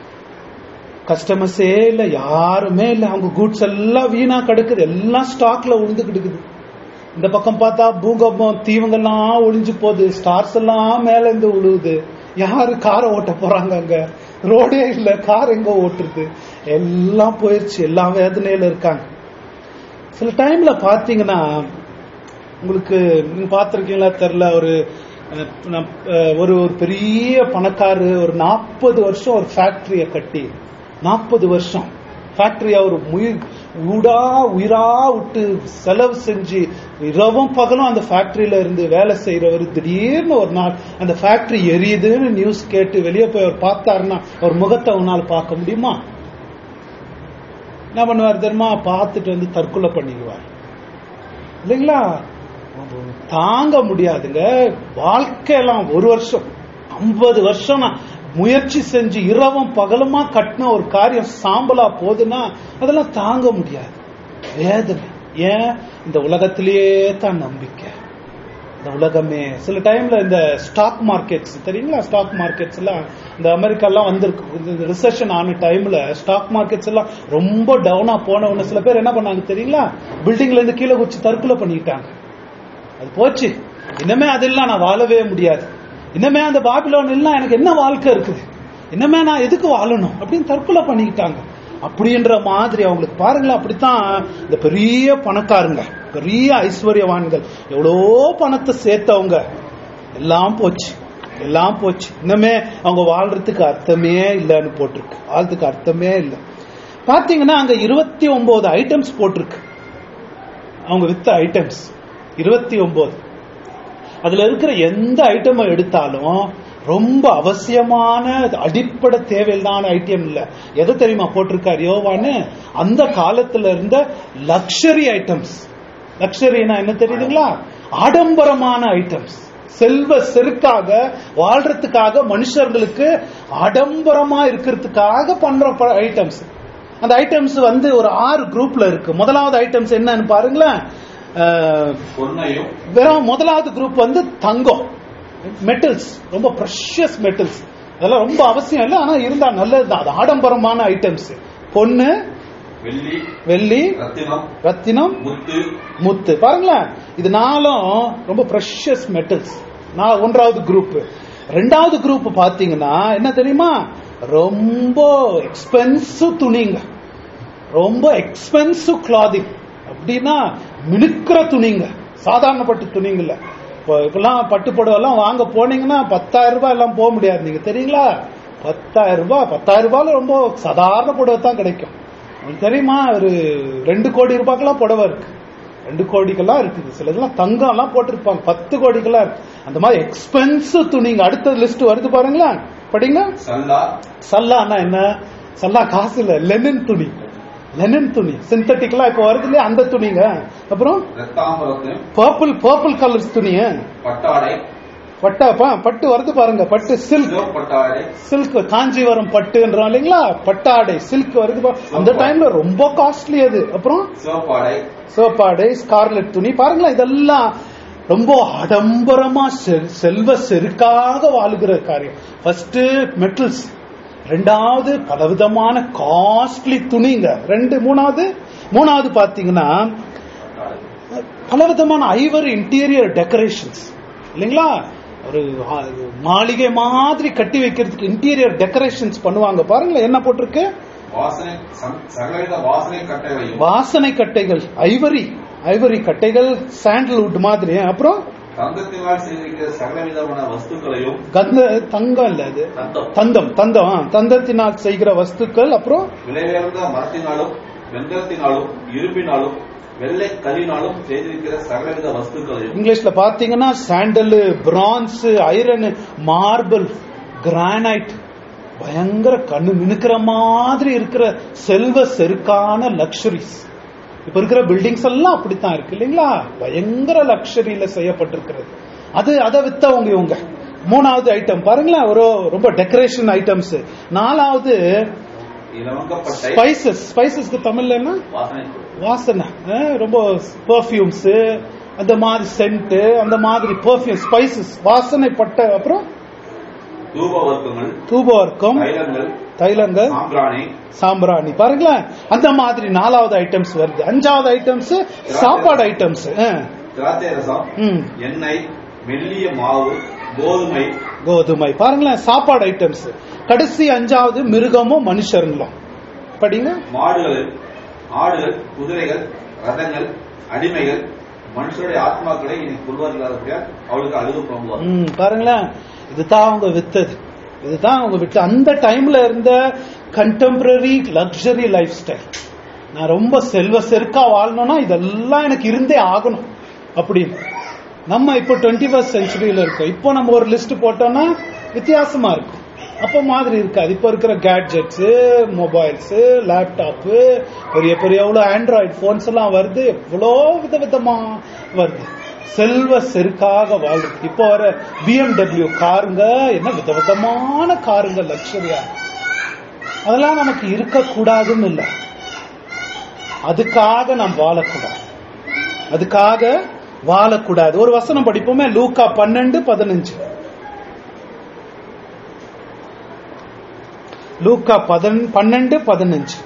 கஸ்டமர்ஸே இல்ல யாருமே இல்ல அவங்க கூட்ஸ் எல்லாம் வீணா கிடக்குது எல்லாம் ஸ்டாக்ல உழுந்து கிடக்குது இந்த பக்கம் பார்த்தா பூகம்பம் தீவுங்கெல்லாம் ஒளிஞ்சு போகுது ஸ்டார்ஸ் எல்லாம் மேல இருந்து உழுவுது யாரு காரை ஓட்ட போறாங்க அங்க ரோடே இல்ல கார் எங்க ஓட்டுறது எல்லாம் போயிருச்சு எல்லா வேதனையில இருக்காங்க சில டைம்ல பாத்தீங்கன்னா உங்களுக்கு நீங்க பாத்திருக்கீங்களா தெரியல ஒரு அஹ், நம்- அஹ், ஒரு ஒரு பெரிய பணக்காரு ஒரு நாற்பது வருஷம் ஒரு ஃபேக்டரிய கட்டி நாற்பது வருஷம் ஃபேக்டரிய ஒரு உயிர் ஊடா உயிரா விட்டு செலவு செஞ்சு இரவும் பகலும் அந்த ஃபேக்டரியில இருந்து வேலை செய்யறவர் திடீர்னு ஒரு நாள் அந்த ஃபேக்டரி எரியுதுன்னு நியூஸ் கேட்டு வெளியே போய் அவர் பார்த்தாருன்னா அவர் முகத்தை அவனால் பார்க்க முடியுமா என்ன பண்ணுவார் தெரியுமா பார்த்துட்டு வந்து தற்கொலை பண்ணிக்குவார் இல்லைங்களா தாங்க முடியாதுங்க வாழ்க்கையெல்லாம் ஒரு வருஷம் ஐம்பது வருஷம் நான் முயற்சி செஞ்சு இரவும் பகலுமா கட்டின ஒரு காரியம் சாம்பலா போகுதுன்னா அதெல்லாம் தாங்க முடியாது வேதனை ஏன் இந்த உலகத்திலேயே தான் நம்பிக்கை இந்த உலகமே சில டைம்ல இந்த ஸ்டாக் மார்க்கெட்ஸ் தெரியுங்களா ஸ்டாக் மார்க்கெட்ஸ் எல்லாம் இந்த அமெரிக்கா எல்லாம் வந்திருக்கு இந்த ரிசெஷன் ஆன டைம்ல ஸ்டாக் மார்க்கெட்ஸ் எல்லாம் ரொம்ப டவுனா போன உடனே சில பேர் என்ன பண்ணாங்க தெரியுங்களா பில்டிங்ல இருந்து கீழே குச்சி தற்கொலை பண்ணிட்டாங்க அது போச்சு இனிமே அதெல்லாம் நான் வாழவே முடியாது இனிமே அந்த பாபிலோன் எல்லாம் எனக்கு என்ன வாழ்க்கை இருக்குது இனிமே நான் எதுக்கு வாழணும் அப்படின்னு தற்கொலை பண்ணிக்கிட்டாங்க அப்படின்ற மாதிரி அவங்களுக்கு பாருங்களேன் அப்படித்தான் இந்த பெரிய பணக்காரங்க பெரிய ஐஸ்வர்யவான்கள் எவ்வளோ பணத்தை சேர்த்தவங்க எல்லாம் போச்சு எல்லாம் போச்சு இன்னமே அவங்க வாழ்றதுக்கு அர்த்தமே இல்லைன்னு போட்டிருக்கு வாழ்றதுக்கு அர்த்தமே இல்லை பாத்தீங்கன்னா அங்க இருபத்தி ஒன்பது ஐட்டம்ஸ் போட்டிருக்கு அவங்க வித்த ஐட்டம்ஸ் இருபத்தி ஒன்பது அதுல இருக்கிற எந்த ஐட்டமை எடுத்தாலும் ரொம்ப அவசியமான அடிப்படை தேவையில்லான ஐட்டம் இல்ல எதை தெரியுமா போட்டிருக்காரு யோவான்னு அந்த காலத்துல இருந்த லக்ஸரி ஐட்டம்ஸ் லக்ஸரினா என்ன தெரியுதுங்களா ஆடம்பரமான ஐட்டம்ஸ் செல்வ செருக்காக வாழ்றதுக்காக மனுஷர்களுக்கு ஆடம்பரமா இருக்கிறதுக்காக பண்ற ஐட்டம்ஸ் அந்த ஐட்டம்ஸ் வந்து ஒரு ஆறு குரூப்ல இருக்கு முதலாவது ஐட்டம்ஸ் என்னன்னு பாருங்களேன் அஹ், பொன்னையும் வெறும் முதலாவது குரூப் வந்து தங்கம் மெட்டல்ஸ் ரொம்ப ப்ரெஷியஸ் மெட்டல்ஸ் அதெல்லாம் ரொம்ப அவசியம் இல்லை ஆனா இருந்தா நல்லதுதான் அது ஆடம்பரமான ஐட்டம்ஸ் பொண்ணு வெள்ளி வெள்ளி ரத்தினம் ரத்தினம் முத்து முத்து பாருங்களேன் இது நாலும் ரொம்ப ப்ரெஷியஸ் மெட்டல்ஸ் நான் ஒன்றாவது குரூப் ரெண்டாவது குரூப் பாத்தீங்கன்னா என்ன தெரியுமா ரொம்ப எக்ஸ்பென்சிவ் துணிங்க ரொம்ப எக்ஸ்பென்சிவ் கிளாதிங் அப்படின்னா மினுக்கிற துணிங்க சாதாரண பட்டு துணிங்க இல்ல இப்போ இப்பெல்லாம் பட்டு புடவைலாம் வாங்க போனீங்கன்னா பத்தாயிரம் ரூபாய் எல்லாம் போக முடியாது நீங்க தெரியுங்களா பத்தாயிரம் ரூபாய் பத்தாயிரம் ரூபாயில ரொம்ப சாதாரண புடவை தான் கிடைக்கும் உங்களுக்கு தெரியுமா ஒரு ரெண்டு கோடி ரூபாய்க்கெல்லாம் புடவை இருக்கு ரெண்டு கோடிக்கெல்லாம் இருக்குது சிலதெல்லாம் தங்கம் எல்லாம் போட்டிருப்பாங்க பத்து கோடிக்கெல்லாம் இருக்கு அந்த மாதிரி எக்ஸ்பென்சிவ் துணிங்க அடுத்த லிஸ்ட் வருது பாருங்களேன் படிங்க சல்லா சல்லான்னா என்ன சல்லா காசு இல்ல லெனின் துணி லெனின் துணி சிந்தட்டிக்லாம் இப்ப வருது இல்லையா அந்த துணிங்க அப்புறம் ரத்தாம்பரத்தையும் பர்பிள் பர்பிள் கலர்ஸ் துணிய பட்டாடை பட்டா பா- பட்டு வருது பாருங்க பட்டு சில்க் சிவப்பட்டாடை சில்க் காஞ்சிவரம் பட்டுன்றோம் இல்லைங்களா பட்டாடை சில்க் வருது பா- அந்த டைம்ல ரொம்ப காஸ்ட்லி அது அப்புறம் சிவப்பாடை சோப்பாடை ஸ்கார்லெட் துணி பாருங்களேன் இதெல்லாம் ரொம்ப ஆடம்பரமா செல்- செல்வ செருக்காக வாழுகிற காரியம் ஃபர்ஸ்ட் மெட்டல்ஸ் ரெண்டாவது பலவிதமான காஸ்ட்லி துணிங்க ரெண்டு மூணாவது மூணாவது பாத்தீங்கன்னா பலவிதமான ஐவர் இன்டீரியர் டெக்கரேஷன்ஸ் இல்லைங்களா ஒரு ஆ, மாளிகை மாதிரி கட்டி வைக்கிறதுக்கு இன்டீரியர் டெக்கரேஷன்ஸ் பண்ணுவாங்க பாருங்களேன் என்ன போட்டிருக்கு வாசனை சம்- சகலவித வாசனை கட்டைகளையும் வாசனை கட்டைகள் ஐவரி ஐவரி கட்டைகள் சாண்டல்வுட் மாதிரி அப்புறம் தங்கத்தினால் செய்திருக்கிற சகலவிதமான வஸ்துக்களையும் கந்த தங்கம் இல்ல அது தந்தம் தந்தம் தந்தம் ஆ, தந்தத்தினால் செய்கிற வஸ்துக்கள் அப்புறம் விலையுயர்ந்த மரத்தினாலும் வெண்கலத்தினாலும் இரும்பினாலும் வெள்ளை கல்லினாலும் செய்திருக்கிற சகலவித வஸ்துக்களையும் இங்கிலீஷ்ல பாத்தீங்கன்னா sandal bronze iron marble granite பயங்கர கண்ணு மினுக்கிற மாதிரி இருக்கிற செல்வ செருக்கான லக்ஸரிஸ் இப்ப இருக்கிற பில்டிங்ஸ் எல்லாம் அப்படித்தான் இருக்கு இல்லைங்களா பயங்கர லக்ஸரியில செய்யப்பட்டிருக்கிறது அது அதை வித்தவங்க இவங்க மூணாவது ஐட்டம் பாருங்களேன் ஒரு ரொம்ப டெக்கரேஷன் ஐட்டம்ஸ் நாலாவது இலவங்கப்பட்டை ஸ்பைசஸ் ஸ்பைசஸ்க்கு தமிழ்ல என்ன வாசனை வாசனை அஹ், ரொம்ப பெர்ஃப்யூம்ஸ் அந்த மாதிரி சென்ட் அந்த மாதிரி பெர்ஃப்யூம் ஸ்பைசஸ் வாசனை பட்ட அப்புறம் தூப வர்க்கங்கள் தூபவர்க்கம் தைலங்கள் தைலங்கள் சாம்பிராணி சாம்பிராணி பாருங்களேன் அந்த மாதிரி நாலாவது ஐட்டம்ஸ் வருது அஞ்சாவது ஐட்டம்ஸ் சாப்பாடு ஐட்டம்ஸ் திராட்சை ரசம் எண்ணெய் மெல்லிய மாவு கோதுமை கோதுமை பாருங்களேன் சாப்பாடு ஐட்டம்ஸ் கடைசி அஞ்சாவது மிருகமும் மனுஷர்களும் படிங்க மாடுகள் ஆடுகள் குதிரைகள் ரதங்கள் அடிமைகள் மனுஷருடைய ஆத்மாக்களை இனி கொள்வார் இல்லாதபடியால் அவளுக்கு அழுது புலம்புவார் ம், பாருங்களேன் இதுதான் அவங்க வித்தது இதுதான் அவங்க விட்டு அந்த டைம்ல இருந்த கண்டெம்பரரி லக்ஸரி லைஃப் ஸ்டைல் நான் ரொம்ப செல்வ செருக்கா வாழணும்னா இதெல்லாம் எனக்கு இருந்தே ஆகணும் அப்படின்னு நம்ம இப்போ டுவெண்ட்டி ஃபர்ஸ்ட் செஞ்சுரியில இருக்கோம் இப்போ நம்ம ஒரு லிஸ்ட் போட்டோம்னா வித்தியாசமா இருக்கும் அப்போ மாதிரி இருக்காது இப்போ இருக்கிற கேட்ஜெட்ஸ் மொபைல்ஸ் லேப்டாப் பெரிய பெரிய எவ்வளோ ஆண்ட்ராய்டு போன்ஸ் எல்லாம் வருது எவ்வளோ விதவிதமா வருது செல்வ செருக்காக வாழ்றது இப்போ வர பிஎம்டபிள்யூ காருங்க என்ன விதவிதமான காருங்க லக்ஸரியா அதெல்லாம் நமக்கு இருக்கக்கூடாதுன்னு இல்லை அதுக்காக நாம் வாழக்கூடாது அதுக்காக வாழக்கூடாது ஒரு வசனம் படிப்போமே லூக்கா பன்னெண்டு பதினஞ்சு லூக்கா பதன் பன்னெண்டு பதினஞ்சு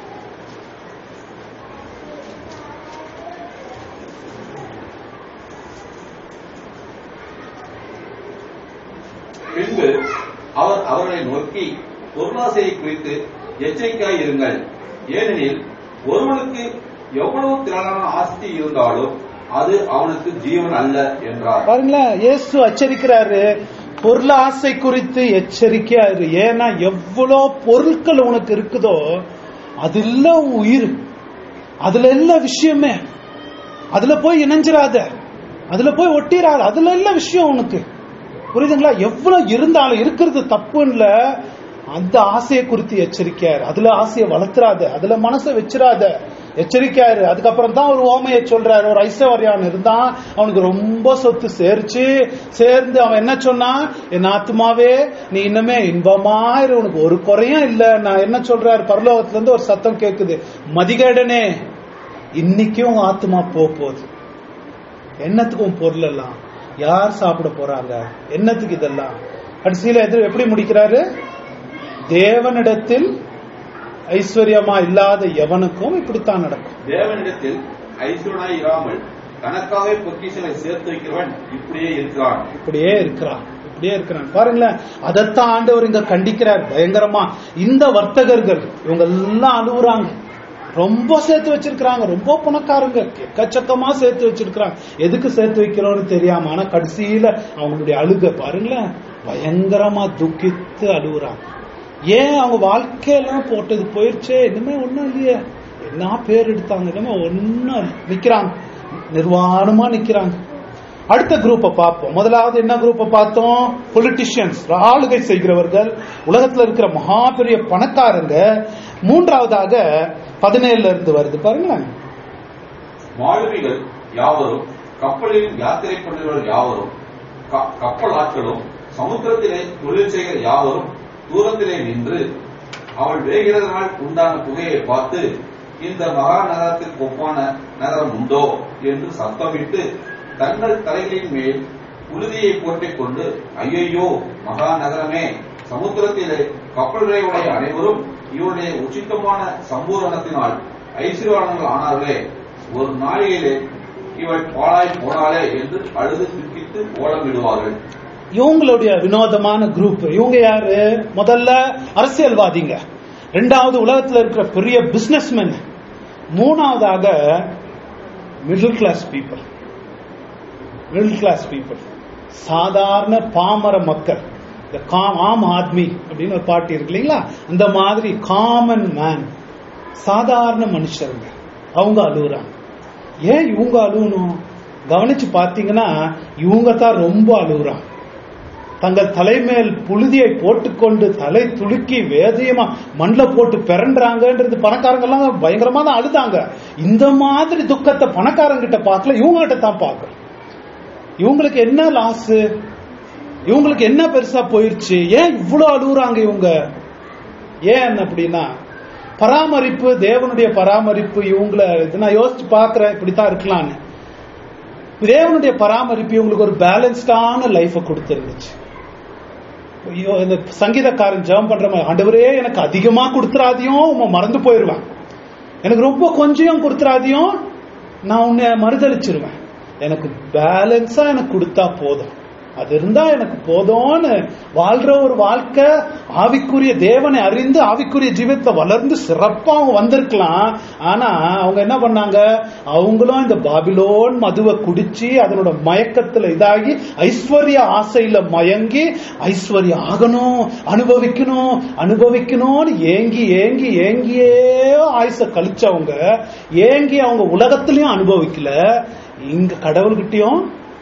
பின்பு அவர் அவர்களை நோக்கி பொருளாசையை குறித்து எச்சரிக்கையாய் இருங்கள் ஏனெனில் ஒருவனுக்கு எவ்வளவு திரளான ஆஸ்தி இருந்தாலும் அது அவனுக்கு ஜீவன் அல்ல என்றார் பாருங்களேன் இயேசு எச்சரிக்கிறாரு பொருள் ஆசை குறித்து எச்சரிக்கையாரு ஏன்னா எவ்வளோ பொருட்கள் உனக்கு இருக்குதோ அது இல்ல உன் உயிர் அதுல இல்ல விஷயமே அதுல போய் இணைஞ்சிராத அதுல போய் ஒட்டிராத அதுல இல்ல விஷயம் உனக்கு புரியுதுங்களா எவ்வளவு இருந்தாலும் இருக்கிறது தப்புன்னுல அந்த ஆசையை குறித்து எச்சரிக்கையாரு அதுல ஆசையை வளர்த்துறாத அதுல மனசை வச்சிராத எச்சரிக்கையாரு அதுக்கப்புறம் தான் ஒரு ஓமையை சொல்றாரு ஒரு ஐஸ்வர்யான் இருந்தான் அவனுக்கு ரொம்ப சொத்து சேர்ச்சு சேர்ந்து அவன் என்ன சொன்னான் என் ஆத்மாவே நீ இன்னமே இன்பமாயிரு உனக்கு ஒரு குறையும் இல்ல நான் என்ன சொல்றாரு பரலோகத்துல இருந்து ஒரு சத்தம் கேக்குது மதிகேடனே இன்னைக்கும் உன் ஆத்மா போக போகுது என்னத்துக்கும் பொருள் எல்லாம் யார் சாப்பிட போறாங்க என்னத்துக்கு இதெல்லாம் கடைசியில எதிர் எப்படி முடிக்கிறாரு தேவனிடத்தில் ஐஸ்வர்யமா இல்லாத எவனுக்கும் இப்படித்தான் நடக்கும் தேவனிடத்தில் ஐஸ்வரனாய் இராமல் தனக்காக பொக்கிஷங்களை சேர்த்து வைக்கிறவன் இப்படியே இருக்கிறான் இப்படியே இருக்கிறான் இப்படியே இருக்கிறான் பாருங்களேன் அதைத்தான் ஆண்டவர் இங்க கண்டிக்கிறார் பயங்கரமா இந்த வர்த்தகர்கள் இவங்க எல்லாம் அழுகுறாங்க ரொம்ப சேர்த்து வச்சிருக்கிறாங்க ரொம்ப பணக்காரங்க எக்கச்சக்கமா சேர்த்து வச்சிருக்கிறாங்க எதுக்கு சேர்த்து வைக்கிறோம்னு தெரியாம ஆனா கடைசியில அவங்களுடைய அழுக பாருங்களேன் பயங்கரமா துக்கித்து அழுகுறாங்க ஏன் அவங்க வாழ்க்கையெல்லாம் போட்டது போயிருச்சே இனிமே ஒண்ணும் இல்லையே என்ன பேர் எடுத்தாங்க இனிமே ஒன்னும் நிக்கிறாங்க நிர்வாணமா நிக்கிறாங்க அடுத்த குரூப்பை பார்ப்போம் முதலாவது என்ன குரூப்பை பார்த்தோம் பொலிட்டிஷியன்ஸ் ஆளுகை செய்கிறவர்கள் உலகத்துல இருக்கிற மகா பெரிய பணக்காரங்க மூன்றாவதாக பதினேழுல இருந்து வருது பாருங்களேன் மாலுமிகள் யாவரும் கப்பலில் யாத்திரை பண்ணுகிறவர்கள் யாவரும் க- கப்பல் ஆட்களும் சமுத்திரத்திலே தொழில் செய்கிற யாவரும் தூரத்திலே நின்று அவள் வேகிறதனால் உண்டான புகையை பார்த்து இந்த மகா நகரத்திற்கு ஒப்பான நகரம் உண்டோ என்று சத்தமிட்டு தங்கள் தலைகளின் மேல் உறுதியை போட்டுக் கொண்டு ஐயையோ மகா நகரமே சமுத்திரத்திலே கப்பல்களை உடைய அனைவரும் இவருடைய உச்சிதமான சம்பூரணத்தினால் ஐஸ்வர்யானங்கள் ஆனார்களே ஒரு நாளிலே இவள் பாழாய் போனாலே என்று அழுது துக்கித்து ஓலமிடுவார்கள் இவங்களுடைய வினோதமான குரூப் இவங்க யாரு முதல்ல அரசியல்வாதிங்க ரெண்டாவது உலகத்துல இருக்கிற பெரிய பிசினஸ்மேன் மூணாவதாக middle class people middle class people சாதாரண பாமர மக்கள் இந்த காம் ஆம் ஆத்மி அப்படின்னு ஒரு பாட்டு இருக்கு இல்லைங்களா அந்த மாதிரி காமன் மேன் சாதாரண மனுஷருங்க அவங்க அழுகுறாங்க ஏன் இவங்க அழுகணும் கவனிச்சு பார்த்தீங்கன்னா இவங்க தான் ரொம்ப அழுகுறாங்க தங்கள் தலைமேல் புழுதியை போட்டுக்கொண்டு தலை துலுக்கி வேதியமா மண்ணில் போட்டு பிறன்றாங்கன்றது பணக்காரங்க எல்லாம் பயங்கரமா தான் அழுதாங்க இந்த மாதிரி துக்கத்தை பணக்காரங்கிட்ட பார்க்கல இவங்க கிட்ட தான் பார்க்கறோம் இவங்களுக்கு என்ன லாஸ் இவங்களுக்கு என்ன பெருசா போயிருச்சு ஏன் இவ்வளவு அழுகுறாங்க இவங்க ஏன் அப்படின்னா பராமரிப்பு தேவனுடைய பராமரிப்பு இவங்கள இது நான் யோசிச்சு பார்க்கிறேன் இப்படித்தான் இருக்கலாம்னு தேவனுடைய பராமரிப்பு இவங்களுக்கு ஒரு பேலன்ஸ்டான லைஃபை கொடுத்துருந்துச்சு ஐயோ இந்த சங்கீதக்காரன் ஜெபம் பண்ற மாதிரி ஆண்டவரே எனக்கு அதிகமா கொடுத்துறாதையும் உன் மறந்து போயிடுவேன் எனக்கு ரொம்ப கொஞ்சம் கொடுத்துறாதையும் நான் உன்னை மறுதளிச்சிருவேன் எனக்கு பேலன்ஸா எனக்கு கொடுத்தா போதும் அது இருந்தா எனக்கு போதும்னு வாழ்ற ஒரு வாழ்க்கை ஆவிக்குரிய தேவனை அறிந்து ஆவிக்குரிய ஜீவத்தை வளர்ந்து சிறப்பா அவங்க வந்திருக்கலாம் ஆனா அவங்க என்ன பண்ணாங்க அவங்களும் இந்த பாபிலோன் மதுவை குடிச்சு அதனோட மயக்கத்துல இதாகி ஐஸ்வர்ய ஆசையில மயங்கி ஐஸ்வர்யம் ஆகணும் அனுபவிக்கணும் அனுபவிக்கணும்னு ஏங்கி ஏங்கி ஏங்கியே ஆயுச கழிச்சவங்க ஏங்கி அவங்க உலகத்திலயும் அனுபவிக்கல இங்க கடவுள்கிட்டயும்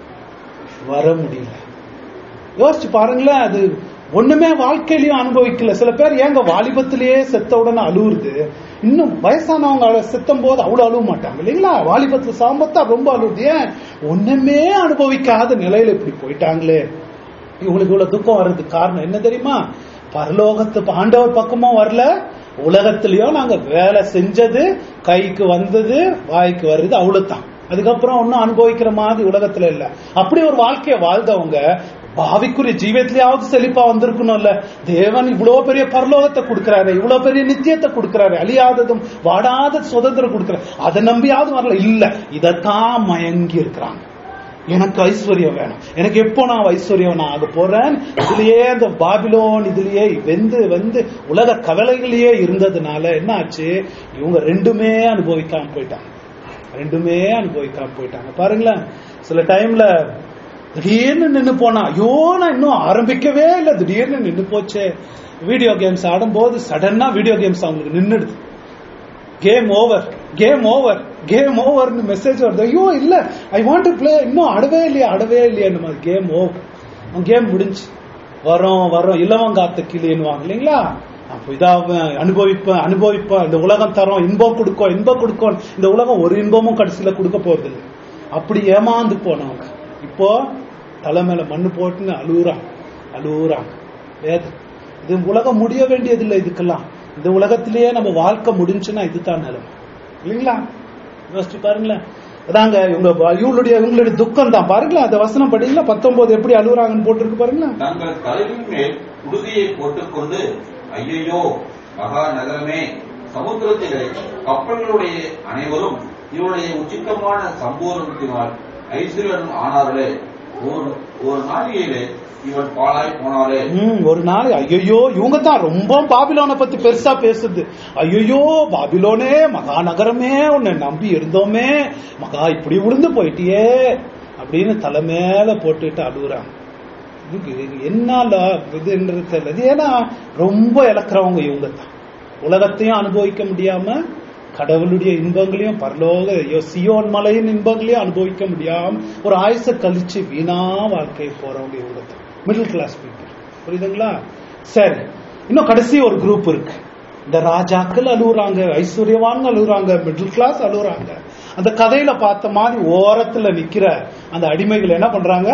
வர முடியல யோசிச்சு பாருங்களேன் அது ஒண்ணுமே வாழ்க்கையிலயும் அனுபவிக்கல சில பேர் ஏங்க வாலிபத்திலேயே செத்த உடனே அழுவுறது இன்னும் வயசானவங்க அழ- செத்தும் போது அவ்வளவு அழுவ மாட்டாங்க இல்லைங்களா வாலிபத்துல சாம்பத்தா ரொம்ப அழுவுது ஏன் ஒண்ணுமே அனுபவிக்காத நிலையில இப்படி போயிட்டாங்களே இவங்களுக்கு இவ்வளவு துக்கம் வர்றதுக்கு காரணம் என்ன தெரியுமா பரலோகத்து ஆண்டவர் பக்கமும் வரல உலகத்திலயும் நாங்க வேலை செஞ்சது கைக்கு வந்தது வாய்க்கு வருது அவ்வளவுதான் அதுக்கப்புறம் ஒன்னும் அனுபவிக்கிற மாதிரி உலகத்துல இல்ல அப்படி ஒரு வாழ்க்கையை வாழ்ந்தவங்க பாவிக்குரிய ஜீவத்திலேயாவது செழிப்பா வந்திருக்கணும்ல தேவன் இவ்வளவு பெரிய பரலோகத்தை கொடுக்கிறாரு இவ்வளவு பெரிய நித்தியத்தை கொடுக்கிறாரு அழியாததும் வாடாத சுதந்திரம் கொடுக்கிறாரு அதை நம்பியாவது வரல இல்ல இதத்தான் மயங்கி இருக்கிறாங்க எனக்கு ஐஸ்வர்யம் வேணும் எனக்கு எப்போ நான் ஐஸ்வர்யம் நான் ஆக போறேன் இதுலயே அந்த பாபிலோன் இதுலயே வெந்து வந்து உலக கவலைகளையே இருந்ததுனால என்ன ஆச்சு இவங்க ரெண்டுமே அனுபவிக்காம போயிட்டாங்க ரெண்டுமே அனுபவிக்காம போயிட்டாங்க பாருங்களேன் சில டைம்ல திடீர்னு நின்னு போனா ஐயோ நான் இன்னும் ஆரம்பிக்கவே இல்லை திடீர்னு நின்னு போச்சே வீடியோ கேம்ஸ் ஆடும்போது சடனா வீடியோ கேம்ஸ் அவங்களுக்கு நின்னுடுது game over game over game ஓவர்னு மெசேஜ் வருது ஐயோ இல்ல ஐ வாண்ட் டு ப்ளே இன்னும் ஆடவே இல்லையா ஆடவே இல்லையா இந்த மாதிரி கேம் ஓவர் கேம் முடிஞ்சு வரோம் வரோம் இலவங்காத்த கிளின்னுவாங்க இல்லைங்களா அப்போ இதாவேன் அனுபவிப்பேன் அனுபவிப்பேன் இந்த உலகம் தரோம் இன்பம் கொடுக்கும் இன்பம் கொடுக்கும் இந்த உலகம் ஒரு இன்பமும் கடைசியில கொடுக்க போறது இல்லை அப்படி ஏமாந்து போனவங்க இப்போ தலை மேல மண்ணு போட்டுன்னு அழுகுறாங்க அழுகுறாங்க வேதம் இது உலகம் முடிய வேண்டியதில்லை இதுக்கெல்லாம் இந்த உலகத்திலேயே நம்ம வாழ்க்கை முடிஞ்சுன்னா இதுதான் நிலைமை இல்லைங்களா யோசிச்சு பாருங்களேன் அதாங்க இவங்க இவங்களுடைய இவங்களுடைய துக்கம் தான் பாருங்களேன் அந்த வசனம் படிங்களா பத்தொன்பது எப்படி அழுகுறாங்கன்னு போட்டிருக்கு பாருங்களேன் தங்கள் தலைவின் மேல் புழுதியை போட்டுக்கொண்டு ஐயையோ மகா நகரமே சமுத்திரத்திலே கப்பல்களுடைய அனைவரும் இவருடைய உச்சிதமான சம்பூரணத்தினால் ஐஸ்வர்யன் ஆனார்களே ஒரு ஒரு நாளிகையிலே இவன் பாழாய் போனாலே ம், ஒரு நாள் ஐயோ இவங்க தான் ரொம்ப பாபிலோனை பத்தி பெருசா பேசுது ஐயோ பாபிலோனே மகா நகரமே உன்னை நம்பி இருந்தோமே மகா இப்படி விழுந்து போயிட்டியே அப்படின்னு தலை மேல போட்டுட்டு அழுகுறாங்க இதுக்கு இது என்னால இதுன்றது தெரியல இது ஏன்னா ரொம்ப இழக்கிறவங்க இவங்க தான் உலகத்தையும் அனுபவிக்க முடியாம கடவுளுடைய இன்பங்களையும் பரலோக ஐயோ, சியோன் மலையின் இன்பங்களையும் அனுபவிக்க முடியாம ஒரு ஆயுச கழிச்சு வீணா வாழ்க்கை போறவங்க இவங்க தான் மிடில் கிளாஸ் பீப்புள் புரியுதுங்களா சரி இன்னும் கடைசி ஒரு குரூப் இருக்கு இந்த ராஜாக்கள் அழுகுறாங்க ஐஸ்வர்யவான்கள் அழுகுறாங்க மிடில் கிளாஸ் அழுகுறாங்க அந்த கதையில பார்த்த மாதிரி ஓரத்துல நிக்கிற அந்த அடிமைகள் என்ன பண்றாங்க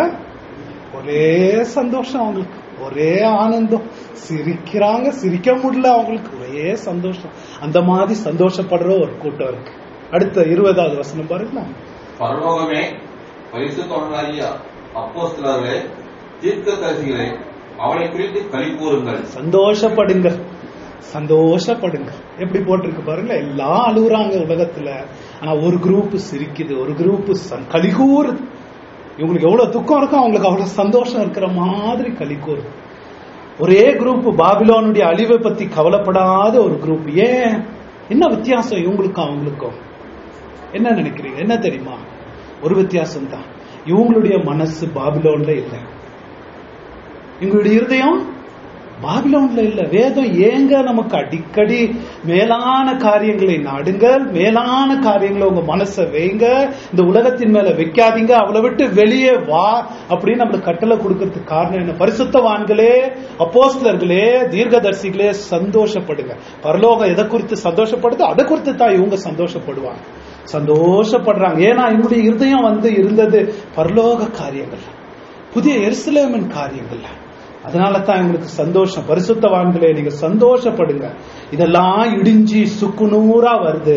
ஒரே சந்தோஷம் அவங்களுக்கு ஒரே ஆனந்தம் சிரிக்கிறாங்க சிரிக்க முடியல அவங்களுக்கு ஒரே சந்தோஷம் அந்த மாதிரி சந்தோஷப்படுற ஒரு கூட்டம் இருக்கு அடுத்த இருபதாவது வசனம் பாருங்களா பரலோகமே பரிசுத்தவர்களாகிய அப்போஸ்தலர்களே தீர்க்கதரிசிகளே அவளை குறித்து களி கூறுங்கள் சந்தோஷப்படுங்க சந்தோஷப்படுங்க எப்படி போட்டிருக்கு பாருங்க எல்லாம் அழுகுறாங்க உலகத்துல ஆனா ஒரு குரூப் சிரிக்குது ஒரு குரூப் கலிகூறுது இவங்களுக்கு எவ்வளவு துக்கம் இருக்கும் அவங்களுக்கு அவ்வளவு சந்தோஷம் இருக்கிற மாதிரி கலிகூறுது ஒரே குரூப் பாபிலோனுடைய அழிவை பத்தி கவலைப்படாத ஒரு குரூப் ஏன் என்ன வித்தியாசம் இவங்களுக்கும் அவங்களுக்கும் என்ன நினைக்கிறீங்க என்ன தெரியுமா ஒரு வித்தியாசம் தான் இவங்களுடைய மனசு பாபிலோன்ல இல்லை எங்களுடைய இருதயம் பாபிலோன்ல இல்ல வேதம் ஏங்க நமக்கு அடிக்கடி மேலான காரியங்களை நாடுங்கள் மேலான காரியங்களை உங்க மனசை வைங்க இந்த உலகத்தின் மேல வைக்காதீங்க அவளை விட்டு வெளியே வா அப்படின்னு நம்மளுக்கு கட்டளை கொடுக்கறதுக்கு காரணம் என்ன பரிசுத்தவான்களே அப்போஸ்தலர்களே தீர்க்கதரிசிகளே சந்தோஷப்படுங்க பரலோகம் எதை குறித்து சந்தோஷப்படுதோ அதை குறித்து தான் இவங்க சந்தோஷப்படுவாங்க சந்தோஷப்படுறாங்க ஏன்னா இவங்களுடைய இருதயம் வந்து இருந்தது பரலோக காரியங்கள் புதிய எருசலேமின் காரியங்கள்ல அதனால தான் எங்களுக்கு சந்தோஷம் பரிசுத்தவான்களே நீங்க சந்தோஷப்படுங்க இதெல்லாம் இடிஞ்சி சுக்குநூறா வருது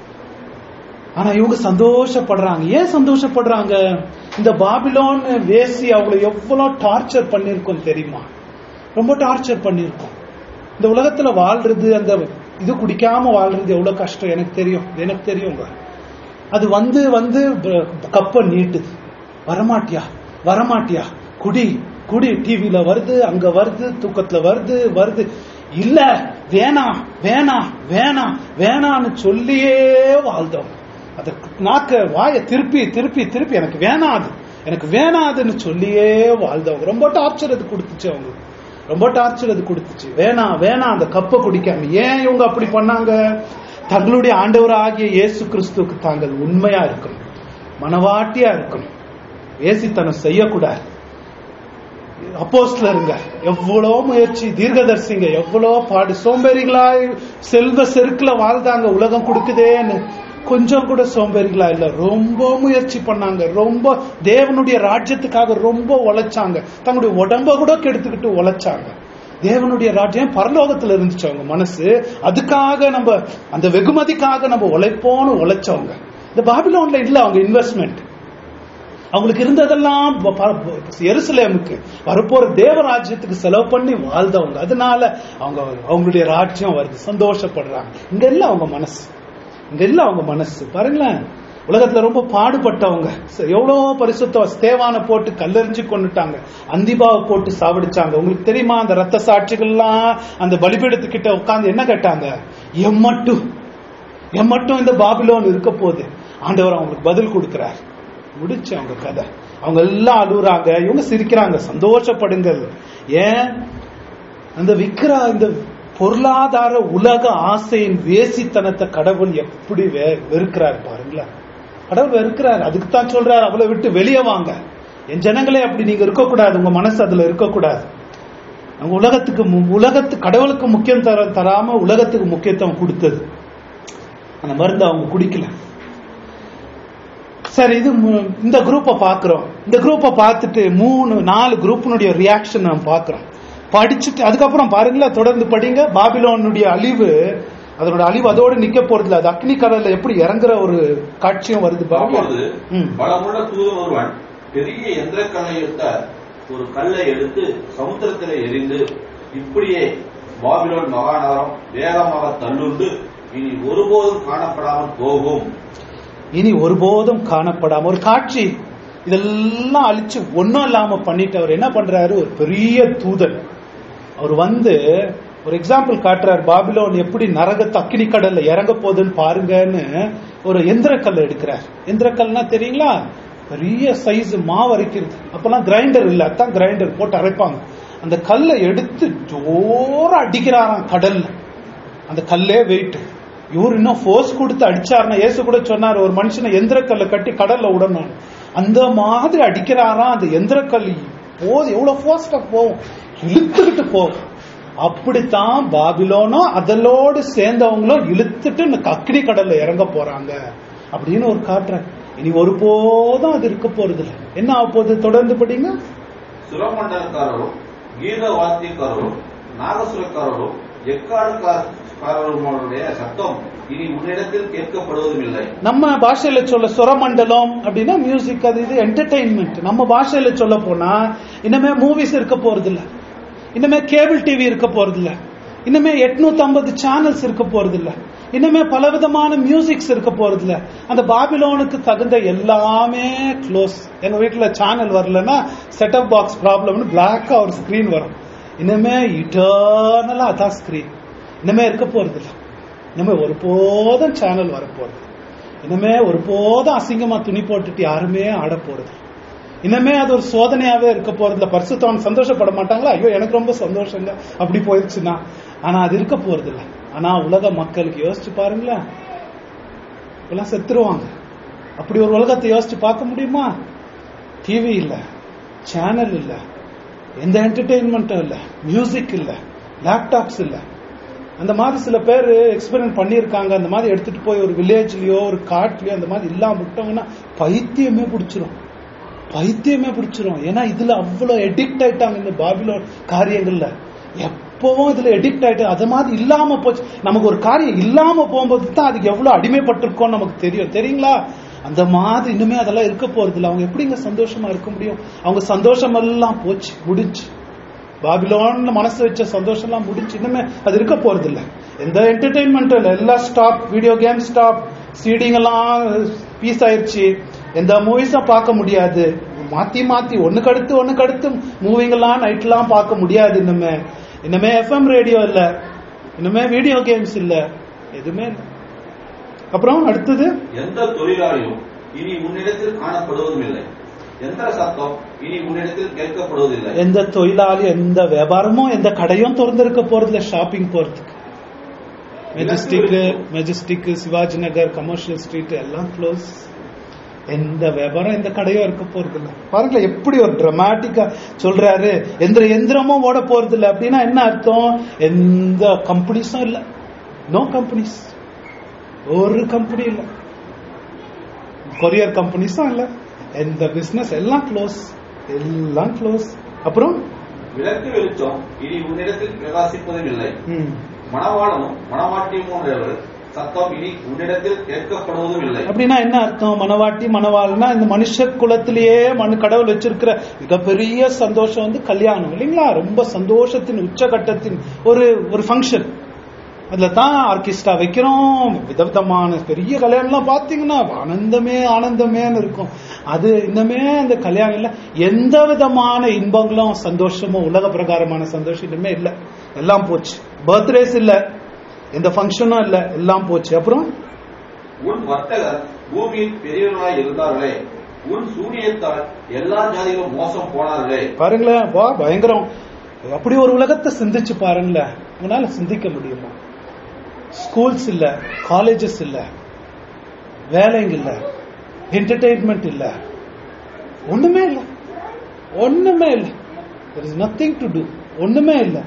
ஆனா இவங்க சந்தோஷப்படுறாங்க ஏன் சந்தோஷப்படுறாங்க இந்த பாபிலோன் வேசி அவங்களை எவ்வளவு டார்ச்சர் பண்ணிருக்கோம் தெரியுமா ரொம்ப டார்ச்சர் பண்ணிருக்கோம் இந்த உலகத்துல வாழ்றது அந்த இது குடிக்காம வாழ்றது எவ்வளவு கஷ்டம் எனக்கு தெரியும் எனக்கு தெரியுங்க அது வந்து வந்து ப- கப்ப நீட்டுது வரமாட்டியா வரமாட்டியா குடி குடி டிவில வருது அங்க வருது தூக்கத்துல வருது வருது இல்ல வேணாம் வேணாம் வேணாம் வேணான்னு சொல்லியே வாழ்ந்தோம் அத நாக்க வாய திருப்பி திருப்பி திருப்பி எனக்கு வேணாது எனக்கு வேணாதுன்னு சொல்லியே வாழ்ந்தவங்க ரொம்ப டார்ச்சர் அது கொடுத்துச்சு அவங்களுக்கு ரொம்ப டார்ச்சர் அது கொடுத்துச்சு வேணாம் வேணாம் அந்த கப்பை குடிக்காம ஏன் இவங்க அப்படி பண்ணாங்க தங்களுடைய ஆண்டவர் ஆகிய இயேசு கிறிஸ்துவுக்கு தாங்கள் உண்மையா இருக்கணும் மனவாட்டியா இருக்கணும் வேசித்தனம் செய்யக்கூடாது அப்போஸ்லருங்க எவ்வளோ முயற்சி தீர்க்கதரிசிங்க எவ்வளோ பாடு சோம்பேறிகளாய் செல்வ செருக்குல வாழ்ந்தாங்க உலகம் கொடுக்குதேன்னு கொஞ்சம் கூட சோம்பேறிகளா இல்ல ரொம்ப முயற்சி பண்ணாங்க ரொம்ப தேவனுடைய ராஜ்யத்துக்காக ரொம்ப உழைச்சாங்க தங்களுடைய உடம்ப கூட கெடுத்துக்கிட்டு உழைச்சாங்க தேவனுடைய ராஜ்யம் பரலோகத்துல இருந்துச்சு அவங்க மனசு அதுக்காக நம்ம அந்த வெகுமதிக்காக நம்ம உழைப்போன்னு உழைச்சவங்க இந்த பாபிலோன்ல இல்ல அவங்க இன்வெஸ்ட்மெண்ட் அவங்களுக்கு இருந்ததெல்லாம் ப- ப- எருசலேமுக்கு வரப்போற தேவராஜ்யத்துக்கு செலவு பண்ணி வாழ்ந்தவங்க அதனால அவங்க அவங்களுடைய ராஜ்யம் வருது சந்தோஷப்படுறாங்க இங்க இல்ல அவங்க மனசு இங்க இல்ல அவங்க மனசு பாருங்களேன் உலகத்துல ரொம்ப பாடுபட்டவங்க ச- எவ்வளவு பரிசுத்த ஸ்தேவான போட்டு கல்லெறிஞ்சு கொண்டுட்டாங்க அந்திபாவை போட்டு சாவடிச்சாங்க உங்களுக்கு தெரியுமா அந்த ரத்த சாட்சிகள்லாம் அந்த பலிபீடத்துக்கிட்ட உட்கார்ந்து என்ன கேட்டாங்க எம்மட்டும் எம்மட்டும் இந்த பாபிலோன் இருக்க போகுது ஆண்டவர் அவங்களுக்கு பதில் கொடுக்கிறார் முடிச்சு அவங்க கதை அவங்க எல்லாம் அழுகுறாங்க இவங்க சிரிக்கிறாங்க சந்தோஷப்படுங்கள் ஏன் அந்த விக்கிரா இந்த பொருளாதார உலக ஆசையின் வேசித்தனத்தை கடவுள் எப்படி வெ- வெறுக்கிறார் பாருங்களேன் கடவுள் வெறுக்கிறார் அதுக்கு தான் சொல்றாரு அவளை விட்டு வெளியே வாங்க என் ஜனங்களே அப்படி நீங்க இருக்கக்கூடாது உங்க மனசு அதுல இருக்கக்கூடாது அவங்க உலகத்துக்கு மு- உலகத்து கடவுளுக்கு முக்கியம் தர தராம உலகத்துக்கு முக்கியத்துவம் கொடுத்தது அந்த மருந்து அவங்க குடிக்கல சரி இது மு- இந்த குரூப்பை பார்க்கிறோம் இந்த குரூப்பை பார்த்துட்டு மூணு நாலு குரூப்பினுடைய ரியாக்ஷன் நம்ம பார்க்கிறோம் படிச்சுட்டு அதுக்கப்புறம் பாருங்களேன் தொடர்ந்து படிங்க பாபிலோனுடைய அழிவு அதனோட அழிவு அதோடு நிக்க போறதுல அது அக்னி கடல்ல எப்படி இறங்குற ஒரு காட்சியும் வருது பாருங்க அப்பொழுது ம். பலமுள்ள தூதன் ஒருவன் பெரிய எந்திரக்கல்லை எடுத்த ஒரு கல்லை எடுத்து சமுத்திரத்திலே எரிந்து இப்படியே பாபிலோன் மகாநகரம் வேகமாக தள்ளுண்டு இனி ஒருபோதும் காணப்படாமல் போகும் இனி ஒருபோதும் காணப்படாம ஒரு காட்சி இதெல்லாம் அழிச்சு ஒண்ணும் இல்லாம பண்ணிட்டு அவர் என்ன பண்றாரு ஒரு பெரிய தூதன் அவர் வந்து ஒரு எக்ஸாம்பிள் காட்டுறாரு பாபிலோன் எப்படி நரகத்து அக்கினி கடல்ல இறங்க போகுதுன்னு பாருங்கன்னு ஒரு எந்திரக்கல் எடுக்கிறார் எந்திரக்கல்னா தெரியுங்களா பெரிய சைஸ் மாவு அரைக்கிறது அப்பெல்லாம் கிரைண்டர் இல்ல அதான் கிரைண்டர் போட்டு அரைப்பாங்க அந்த கல்லை எடுத்து ஜோரா அடிக்கிறாராம் கடல்ல அந்த கல்லே வெயிட் இவர் இன்னும் ஃபோர்ஸ் கொடுத்து அடிச்சாருன்னா இயேசு கூட சொன்னார் ஒரு மனுஷனை எந்திரக்கல்ல கட்டி கடல்ல விடணும் அந்த மாதிரி அடிக்கிறாராம் அந்த எந்திரக்கல் போது எவ்வளவு ஃபோர்ஸ்டா போகும் இழுத்துக்கிட்டு போகும் அப்படித்தான் பாபிலோனும் அதலோடு சேர்ந்தவங்களும் இழுத்துட்டு இந்த அக்னி கடல்ல இறங்க போறாங்க அப்படின்னு ஒரு காட்டுறேன் இனி ஒருபோதும் அது இருக்க போறது இல்லை என்ன ஆக போகுது தொடர்ந்து படிங்க சுரமண்டலக்காரரும் கீத வாத்தியக்காரரும் நாகசுரக்காரரும் எக்காடுக்காரருடைய சத்தம் இனி உன்னிடத்தில் கேட்கப்படுவதும் இல்லை நம்ம பாஷையில சொல்ல சுரமண்டலம் அப்படின்னா மியூசிக் அது இது என்டர்டைன்மெண்ட் நம்ம பாஷையில சொல்ல போனா இனிமே மூவிஸ் இருக்க போறது இல்ல இனிமே கேபிள் டிவி இருக்க போறது இல்ல இனிமே 850 ஐம்பது சேனல்ஸ் இருக்க போறது இல்ல இனிமே பலவிதமான மியூசிக்ஸ் இருக்க போறது இல்ல அந்த பாபிலோனுக்கு தகுந்த எல்லாமே க்ளோஸ் எங்க வீட்டுல சேனல் வரலன்னா செட்டப் பாக்ஸ் ப்ராப்ளம்னு பிளாக்கா ஒரு ஸ்கிரீன் வரும் இனிமே இட்டர்னலா அதான் ஸ்கிரீன் இனிமே இருக்க போறது இல்ல இனிமே ஒருபோதும் சேனல் வரப்போறது இனிமே ஒருபோதும் அசிங்கமா துணி போட்டுட்டு யாருமே ஆட போறது இனிமே அது ஒரு சோதனையாவே இருக்க போறதுல பரிசுத்தவன் சந்தோஷப்பட மாட்டாங்களா ஐயோ எனக்கு ரொம்ப சந்தோஷங்க அப்படி போயிடுச்சுன்னா ஆனா அது இருக்க போறது இல்ல ஆனா உலக மக்களுக்கு யோசிச்சு பாருங்களேன் எல்லாம் செத்துருவாங்க அப்படி ஒரு உலகத்தை யோசிச்சு பார்க்க முடியுமா டிவி இல்ல சேனல் இல்ல எந்த என்டர்டெயின்மெண்ட்டும் இல்ல மியூசிக் இல்ல லேப்டாப்ஸ் இல்ல அந்த மாதிரி சில பேர் எக்ஸ்பெரிமெண்ட் பண்ணியிருக்காங்க அந்த மாதிரி எடுத்துட்டு போய் ஒரு வில்லேஜ்லயோ ஒரு காட்டுலயோ அந்த மாதிரி இல்லாம விட்டோம்னா பைத்தியமே பிடிச்சிரும் பைத்தியமே பிடிச்சிரும் ஏன்னா இதுல அவ்வளவு எடிக்ட் ஆயிட்டாங்க இந்த பாபிலோ காரியங்கள்ல எப்பவும் இதுல எடிக்ட் ஆயிட்டு அது மாதிரி இல்லாம போச்சு நமக்கு ஒரு காரியம் இல்லாம போகும்போது தான் அதுக்கு எவ்வளவு அடிமைப்பட்டிருக்கோம் நமக்கு தெரியும் தெரியுங்களா அந்த மாதிரி இன்னுமே அதெல்லாம் இருக்க போறது இல்ல அவங்க எப்படிங்க சந்தோஷமா இருக்க முடியும் அவங்க சந்தோஷம் எல்லாம் போச்சு முடிஞ்சு பாபிலோன்ல மனசு வச்ச சந்தோஷம் எல்லாம் முடிஞ்சு இன்னுமே அது இருக்க போறது இல்ல எந்த என்டர்டைன்மெண்ட் இல்ல எல்லாம் stop video game stop seeding எல்லாம் பீஸ் ஆயிருச்சு எந்த மூவிஸும் பார்க்க முடியாது மாத்தி மாத்தி ஒண்ணுக்கு அடுத்து ஒண்ணுக்கு அடுத்து மூவிங் எல்லாம் நைட் எல்லாம் பார்க்க முடியாது இன்னுமே இன்னுமே எஃப்எம் ரேடியோ இல்ல இன்னுமே வீடியோ கேம்ஸ் இல்ல எதுவுமே இல்ல அப்புறம் அடுத்தது எந்த தொழிலாளியும் இனி உன்னிடத்தில் காணப்படுவதும் இல்லை எந்த சத்தம் இனி உன்னிடத்தில் கேட்கப்படுவதில்லை எந்த தொழிலாளி எந்த வியாபாரமும் எந்த கடையும் திறந்திருக்க போறதுல ஷாப்பிங் போறதுக்கு மெஜஸ்டிக் மெஜஸ்டிக் சிவாஜி நகர் கமர்ஷியல் ஸ்ட்ரீட் எல்லாம் க்ளோஸ் எந்த வியாபாரம் எந்த கடையும் இருக்க போறது இல்ல பாருங்களேன் எப்படி ஒரு டிராமாட்டிக்கா சொல்றாரு எந்த எந்திரமும் ஓட போறது இல்ல அப்படின்னா என்ன அர்த்தம் எந்த கம்பெனிஸும் இல்ல நோ கம்பெனிஸ் ஒரு கம்பெனி இல்ல கொரியர் கம்பெனிஸும் இல்ல எந்த பிசினஸ் எல்லாம் க்ளோஸ் எல்லாம் க்ளோஸ் அப்புறம் விளக்கு வெளிச்சம் இனி உன்னிடத்தில் பிரகாசிப்பதும் இல்லை ம், மணவாளனும் மணவாட்டியும் சத்தம் இனி உன்னிடத்தில் கேட்கப்படுவதும் இல்லை அப்படின்னா என்ன அர்த்தம் மனவாட்டி மனவாள்னா இந்த மனுஷ குலத்திலேயே மனு கடவுள் வச்சிருக்கிற மிகப்பெரிய சந்தோஷம் வந்து கல்யாணம் இல்லைங்களா ரொம்ப சந்தோஷத்தின் உச்சகட்டத்தின் ஒரு ஒரு ஃபங்க்ஷன் அதுல தான் ஆர்கெஸ்ட்ரா வைக்கிறோம் விதவிதமான பெரிய கல்யாணம்லாம் பாத்தீங்கன்னா ஆனந்தமே ஆனந்தமேன்னு இருக்கும் அது இன்னமே அந்த கல்யாணம் இல்ல எந்த விதமான இன்பங்களும் சந்தோஷமும் உலக பிரகாரமான சந்தோஷம் இன்னுமே இல்ல எல்லாம் போச்சு பர்த்டேஸ் இல்ல எந்த ஃபங்க்ஷனும் இல்ல எல்லாம் போச்சு அப்புறம் உன் வர்த்தகர் பூமியில் பெரியவர்களாய் இருந்தார்களே உன் சூனியத்தால் எல்லா ஜாதிகளும் மோசம் போனார்களே பாருங்களேன் வா பயங்கரம் அப்படி ஒரு உலகத்தை சிந்திச்சு பாருங்களேன் உங்களால சிந்திக்க முடியுமா ஸ்கூல்ஸ் இல்ல காலேஜஸ் இல்ல வேலைங்க இல்ல என்டர்டெயின்மெண்ட் இல்ல ஒண்ணுமே இல்ல ஒண்ணுமே இல்லை there is nothing to do ஒண்ணுமே இல்லை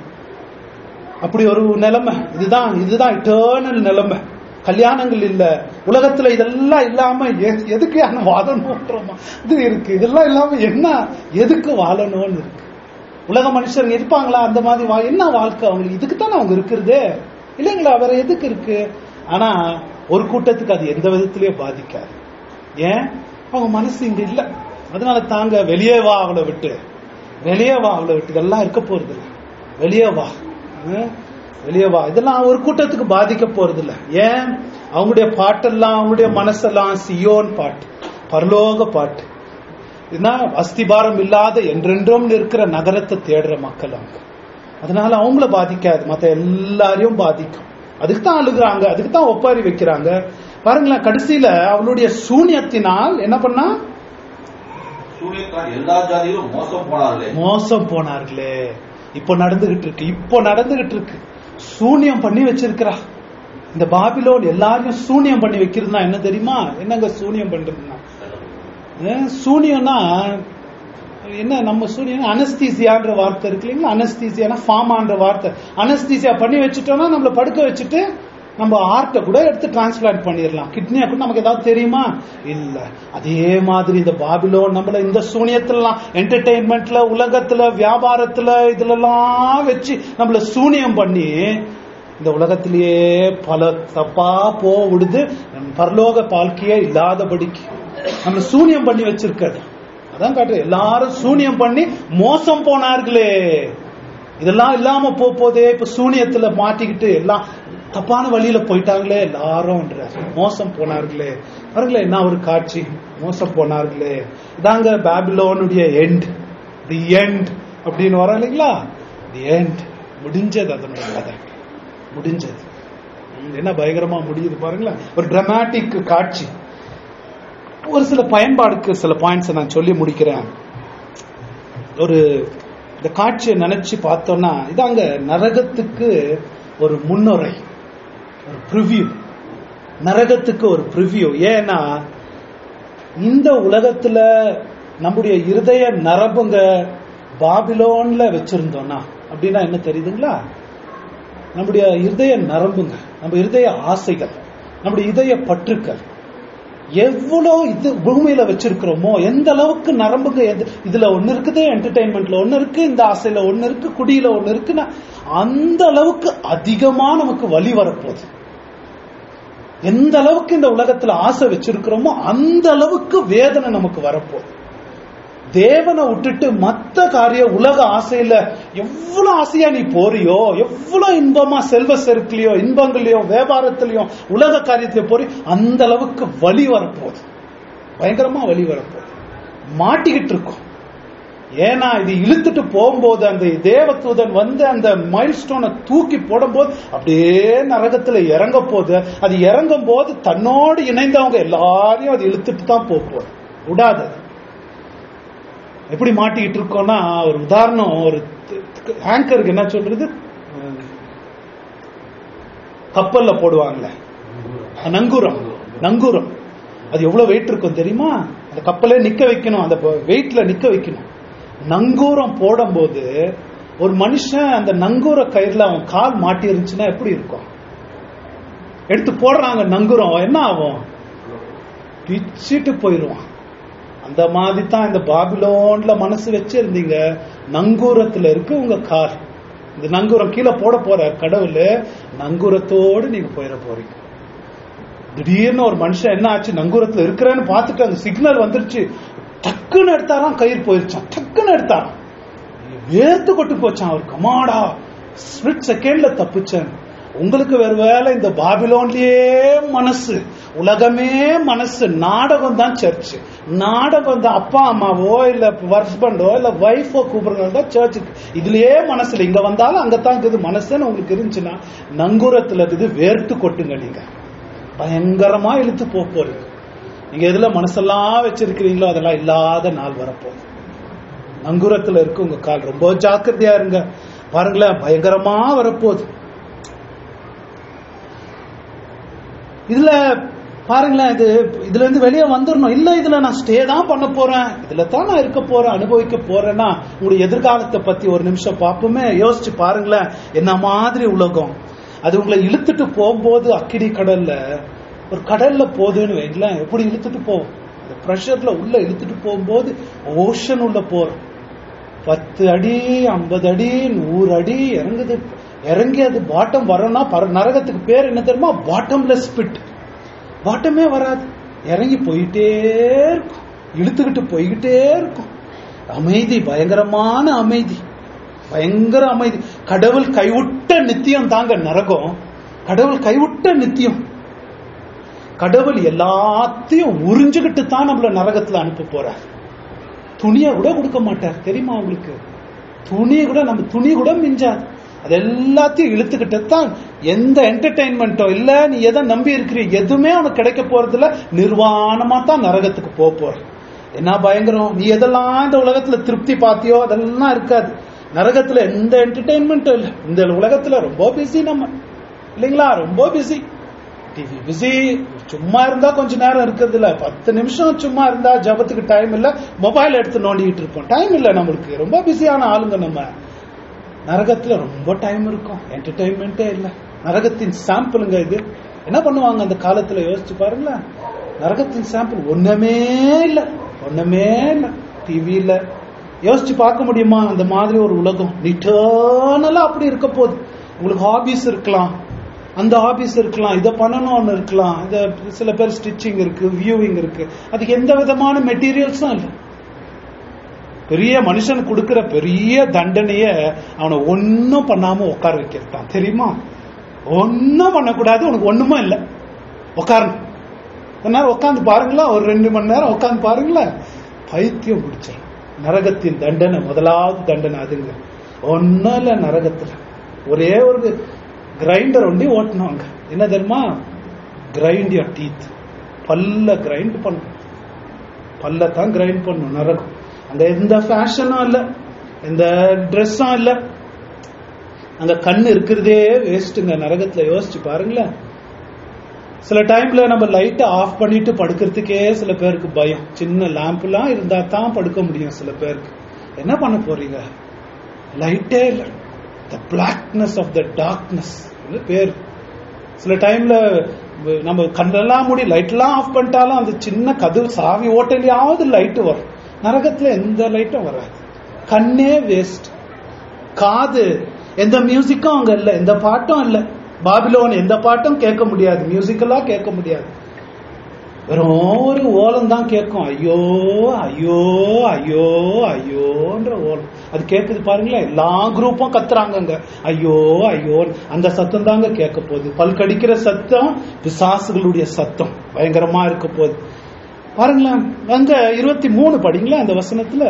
அப்படி ஒரு நிலைமை இதுதான் இதுதான் இட்டர்னல் நிலைமை கல்யாணங்கள் இல்ல உலகத்துல இதெல்லாம் இல்லாம எ- எதுக்கு யாரும் வாழணும்ன்றோமா இது இருக்கு இதெல்லாம் இல்லாம என்ன எதுக்கு வாழணும்னு இருக்கு உலக மனுஷங்க இருப்பாங்களா அந்த மாதிரி வா- என்ன வாழ்க்கை அவங்களுக்கு இதுக்கு தானே அவங்க இருக்கிறது இல்லைங்களா வேற எதுக்கு இருக்கு ஆனா ஒரு கூட்டத்துக்கு அது எந்த விதத்திலயும் பாதிக்காது ஏன் அவங்க மனசு இங்க இல்ல அதனால தாங்க வெளியே வா அவளை விட்டு வெளியே வா அவளை விட்டு இதெல்லாம் இருக்க போறது இல்ல வெளியே வா ஹம்? வெளியே வா இதெல்லாம் ஒரு கூட்டத்துக்கு பாதிக்க போறது இல்ல ஏன் அவங்களுடைய பாட்டெல்லாம் அவங்களுடைய மனசெல்லாம் சியோன் பாட்டு பரலோக பாட்டு என்ன அஸ்திபாரம் இல்லாத என்றென்றும் இருக்கிற நகரத்தை தேடுற மக்கள் அவங்க அதனால அவங்கள பாதிக்காது மத்த எல்லாரையும் பாதிக்கும் அதுக்கு தான் அழுகுறாங்க அதுக்கு தான் ஒப்பாரி வைக்கிறாங்க பாருங்களேன் கடைசியில அவளுடைய சூனியத்தினால் என்ன பண்ணா சூரியத்தான் எல்லா ஜாதியிலும் மோசம் போனார்களே மோசம் போனார்களே இப்போ நடந்துகிட்டு இருக்கு இப்போ நடந்துகிட்டு இருக்கு சூனியம் பண்ணி வச்சிருக்கிறா இந்த பாபிலோன் எல்லாரையும் சூனியம் பண்ணி வைக்கிறதுனா என்ன தெரியுமா என்னங்க சூனியம் பண்றதுன்னா ஏன் சூனியம்னா என்ன நம்ம சூனியம் அனஸ்தீசியான்ற வார்த்தை இருக்கு இல்லைங்களா அனஸ்தீசியானா ஃபார்மான்ற வார்த்தை அனஸ்தீசியா பண்ணி வச்சுட்டோம்னா நம்மள படுக்க வச்சுட்டு நம்ம ஆர்ட்டை கூட எடுத்து டிரான்ஸ்பிளான்ட் பண்ணிடலாம் கிட்னியை கூட நமக்கு ஏதாவது தெரியுமா இல்ல அதே மாதிரி இந்த பாபிலோன் நம்மள இந்த சூனியத்திலாம் என்டர்டெயின்மெண்ட்ல உலகத்துல வியாபாரத்துல இதுலலாம் வச்சு நம்மள சூனியம் பண்ணி இந்த உலகத்திலேயே பல தப்பா போ விடுது நம்ம பரலோக வாழ்க்கையே இல்லாதபடிக்கு நம்ம சூனியம் பண்ணி வச்சிருக்காது அதான் காட்டுறேன் எல்லாரும் சூனியம் பண்ணி மோசம் போனார்களே இதெல்லாம் இல்லாம போ போதே இப்ப சூனியத்துல மாட்டிக்கிட்டு எல்லாம் தப்பான வழியில போயிட்டாங்களே எல்லாரும் மோசம் போனார்களே பாருங்களேன் என்ன ஒரு காட்சி மோசம் போனார்களே இதாங்க பாபிலோனுடைய எண்ட் தி எண்ட் அப்படின்னு வரோம் இல்லைங்களா தி எண்ட் முடிஞ்சது அதனுடைய கதை முடிஞ்சது ம், என்ன பயங்கரமா முடியுது பாருங்களேன் ஒரு டிராமாட்டிக் காட்சி ஒரு சில பயன்பாடுக்கு சில பாயிண்ட்ஸ் நான் சொல்லி முடிக்கிறேன் ஒரு இந்த காட்சியை நினைச்சு பார்த்தோம்னா இதாங்க நரகத்துக்கு ஒரு முன்னுரை ஒரு ப்ரிவ்யூ நரகத்துக்கு ஒரு ப்ரிவ்யூ ஏன்னா இந்த உலகத்துல நம்முடைய இருதய நரம்புங்க பாபிலோன்ல வச்சிருந்தோம்னா அப்படின்னா என்ன தெரியுதுங்களா நம்முடைய இருதய நரம்புங்க நம்ம இருதய ஆசைகள் நம்முடைய இதய பற்றுக்கள் எவ்வளோ இது பூமியில வச்சிருக்கிறோமோ எந்த அளவுக்கு நரம்புங்க எது இதுல ஒண்ணு இருக்குது என்டர்டைன்மெண்ட்ல ஒண்ணு இருக்கு இந்த ஆசையில ஒண்ணு இருக்கு குடியில ஒண்ணு இருக்குன்னா அந்த அளவுக்கு அதிகமா நமக்கு வழி வரப்போகுது எந்த அளவுக்கு இந்த உலகத்துல ஆசை வச்சிருக்கிறோமோ அந்த அளவுக்கு வேதனை நமக்கு வரப்போகுது தேவனை விட்டுட்டு மத்த காரிய உலக ஆசையில எவ்வளவு ஆசையா நீ போறியோ எவ்வளவு இன்பமா செல்வ செருக்குலயோ இன்பங்களையோ வியாபாரத்திலயோ உலக காரியத்திலயோ போறி அந்த அளவுக்கு வழி வரப்போகுது பயங்கரமா வழி வரப்போகுது மாட்டிக்கிட்டு இருக்கோம் ஏன்னா இது இழுத்துட்டு போகும்போது அந்த தேவதூதன் வந்து அந்த மைல் ஸ்டோனை தூக்கி போடும்போது அப்படியே நரகத்துல இறங்க போகுது அது இறங்கும் போது தன்னோடு இணைந்தவங்க எல்லாரையும் அது இழுத்துட்டு தான் போக போகுது விடாது அது. எப்படி மாட்டிக்கிட்டு இருக்கோம்னா ஒரு உதாரணம் ஒரு ஆங்கருக்கு என்ன சொல்றது அஹ், கப்பல்ல போடுவாங்களே நங்கூரம் நங்கூரம் அது எவ்வளவு வெயிட் இருக்கும் தெரியுமா அந்த கப்பலே நிக்க வைக்கணும் அந்த வெயிட்ல நிக்க வைக்கணும் நங்கூரம் போடும்போது ஒரு மனுஷன் அந்த நங்கூர கயிறுல அவன் கால் மாட்டி இருந்துச்சுன்னா எப்படி இருக்கும் எடுத்து போடுறாங்க நங்கூரம் என்ன ஆகும் பிச்சிட்டு போயிடுவான் அந்த மாதிரி தான் இந்த பாபிலோன்ல மனசு வச்சிருந்தீங்க நங்கூரத்துல இருக்கு உங்க கால் இந்த நங்கூரம் கீழே போட போற கடவுள் நங்கூரத்தோடு நீங்க போயிட போறீங்க திடீர்னு ஒரு மனுஷன் என்ன ஆச்சு நங்கூரத்துல இருக்கிறேன்னு பார்த்துட்டு அந்த சிக்னல் வந்துருச்சு டக்குன்னு எடுத்தாராம் கயிறு போயிருச்சான் டக்குன்னு எடுத்தாராம் வேர்த்து கொட்டு போச்சான் அவர் கமாடா ஸ்பிரிட் செகண்ட்ல தப்பிச்சேன் உங்களுக்கு வேற வேலை இந்த பாபிலோன்லயே மனசு உலகமே மனசு நாடகம் தான் சர்ச் நாடகம் தான் அப்பா அம்மாவோ இல்ல ஹஸ்பண்டோ இல்ல ஒய்ஃபோ கூப்பிடுறது தான் சர்ச்சுக்கு இதுலயே மனசுல இங்க வந்தாலும் அங்கதான் இருக்குது மனசுன்னு உங்களுக்கு இருந்துச்சுன்னா நங்கூரத்துல இருக்குது வேர்த்து கொட்டுங்க நீங்க பயங்கரமா இழுத்து போக போறீங்க நீங்க எதுல மனசெல்லாம் வச்சிருக்கிறீங்களோ அதெல்லாம் இல்லாத நாள் வரப்போகுது நங்குரத்துல இருக்கு உங்க கால் ரொம்ப ஜாக்கிரதையா இருங்க பாருங்களேன் பயங்கரமா வரப்போகுது இதுல பாருங்களேன் இது இதுல இருந்து வெளியே வந்துடணும் இல்ல இதுல நான் ஸ்டே தான் பண்ண போறேன் இதுல தான் நான் இருக்க போறேன் அனுபவிக்க போறேன்னா உங்களுடைய எதிர்காலத்தை பத்தி ஒரு நிமிஷம் பார்ப்போமே யோசிச்சு பாருங்களேன் என்ன மாதிரி உலகம் அது உங்களை இழுத்துட்டு போகும்போது அக்கினி கடல்ல ஒரு கடல்ல போகுதுன்னு வைங்களேன் எப்படி இழுத்துட்டு போகும் அந்த ப்ரெஷர்ல உள்ள இழுத்துட்டு போகும்போது ஓஷன் உள்ள போறோம் பத்து அடி ஐம்பது அடி நூறு அடி இறங்குது இறங்கி அது பாட்டம் வரணும்னா பர- நரகத்துக்கு பேர் என்ன தெரியுமா பாட்டம்லெஸ் பிட் பாட்டமே வராது இறங்கி போயிட்டே இருக்கும் இழுத்துக்கிட்டு போய்கிட்டே இருக்கும் அமைதி பயங்கரமான அமைதி பயங்கர அமைதி கடவுள் கைவிட்ட நித்தியம் தாங்க நரகம் கடவுள் கைவிட்ட நித்தியம் கடவுள் எல்லாத்தையும் உறிஞ்சுகிட்டு தான் நம்மள நரகத்துல அனுப்ப போறார் துணியை கூட கொடுக்க மாட்டார் தெரியுமா உங்களுக்கு துணியை கூட நம்ம துணி கூட மிஞ்சாது அது எல்லாத்தையும் இழுத்துக்கிட்டு தான் எந்த என்டர்டைன்மெண்ட்டோ இல்ல நீ எதை நம்பி இருக்கிறீ எதுவுமே உனக்கு கிடைக்க போறது இல்ல நிர்வாணமா தான் நரகத்துக்கு போக போற என்ன பயங்கரம் நீ எதெல்லாம் இந்த உலகத்துல திருப்தி பார்த்தியோ அதெல்லாம் இருக்காது நரகத்துல எந்த என்டர்டைன்மெண்ட்டும் இல்ல இந்த உலகத்துல ரொம்ப பிஸி நம்ம இல்லைங்களா ரொம்ப பிஸி டிவி பிஸி சும்மா இருந்தா கொஞ்ச நேரம் இருக்கிறது இல்ல பத்து நிமிஷம் சும்மா இருந்தா ஜபத்துக்கு டைம் இல்ல மொபைல் எடுத்து நோண்டிட்டு இருப்போம் டைம் இல்ல நம்மளுக்கு ரொம்ப பிஸியான ஆளுங்க நம்ம நரகத்துல ரொம்ப டைம் இருக்கும் என்டர்டைன்மெண்ட்டே இல்ல நரகத்தின் சாம்பிளுங்க இது என்ன பண்ணுவாங்க அந்த காலத்துல யோசிச்சு பாருங்களேன் நரகத்தின் சாம்பிள் ஒண்ணுமே இல்ல ஒண்ணுமே இல்ல டிவி இல்ல யோசிச்சு பார்க்க முடியுமா அந்த மாதிரி ஒரு உலகம் நிட்டர்னலா அப்படி இருக்க போகுது உங்களுக்கு ஹாபிஸ் இருக்கலாம் அந்த ஹாபிஸ் இருக்கலாம் இதை பண்ணணும்னு இருக்கலாம் இந்த சில பேர் ஸ்டிச்சிங் இருக்கு வியூவிங் இருக்கு அதுக்கு எந்த விதமான மெட்டீரியல்ஸும் இல்லை பெரிய மனுஷன் கொடுக்கிற பெரிய தண்டனைய அவனை ஒன்னும் பண்ணாம உட்கார வைக்கிறான் தெரியுமா ஒன்னும் பண்ணக்கூடாது உனக்கு ஒண்ணுமே இல்லை உட்காரணும் கொஞ்ச நேரம் உட்காந்து பாருங்களா ஒரு ரெண்டு மணி நேரம் உட்காந்து பாருங்களேன் பைத்தியம் பிடிச்சேன் நரகத்தின் தண்டனை முதலாவது தண்டனை அதுங்க ஒன்னும் இல்ல நரகத்துல ஒரே ஒரு கிரைண்டர் ஒண்டி ஓட்டினாங்க என்ன தெரியுமா கிரைண்ட் யோர் டீத் பல்ல கிரைண்ட் பண்ணும் பல்ல தான் கிரைண்ட் பண்ணும் நரகம் அங்க எந்த ஃபேஷனும் இல்ல எந்த ட்ரெஸ்ஸும் இல்ல அங்க கண் இருக்கிறதே வேஸ்ட்டுங்க நரகத்துல யோசிச்சு பாருங்களேன் சில டைம்ல நம்ம லைட்டை ஆஃப் பண்ணிட்டு படுக்கிறதுக்கே சில பேருக்கு பயம் சின்ன லேம்ப்லாம் இருந்தா தான் படுக்க முடியும் சில பேருக்கு என்ன பண்ண போறீங்க லைட்டே இல்லை the blackness of the darkness பேர் சில டைம்ல நம்ம கண்ணெல்லாம் மூடி லைட்லாம் ஆஃப் பண்ணிட்டாலும் அந்த சின்ன கதவு சாவி ஓட்டலையாவது லைட் வரும் நரகத்துல எந்த லைட்டும் வராது கண்ணே வேஸ்ட் காது எந்த மியூசிக்கும் அங்க இல்ல எந்த பாட்டும் இல்ல பாபிலோன் எந்த பாட்டும் கேட்க முடியாது மியூசிக்கெல்லாம் கேட்க முடியாது வெறும் ஒரு ஓலம் தான் கேட்கும் ஐயோ ஐயோ ஐயோ ஐயோன்ற ஓலம் அது கேட்குது பாருங்களேன் எல்லா குரூப்பும் கத்துறாங்க அங்க ஐயோ ஐயோ அந்த சத்தம் தாங்க கேட்க போகுது பல் கடிக்கிற சத்தம் பிசாசுகளுடைய சத்தம் பயங்கரமா இருக்க போகுது பாருங்களேன் அங்க இருபத்தி மூணு படிங்களா அந்த வசனத்துல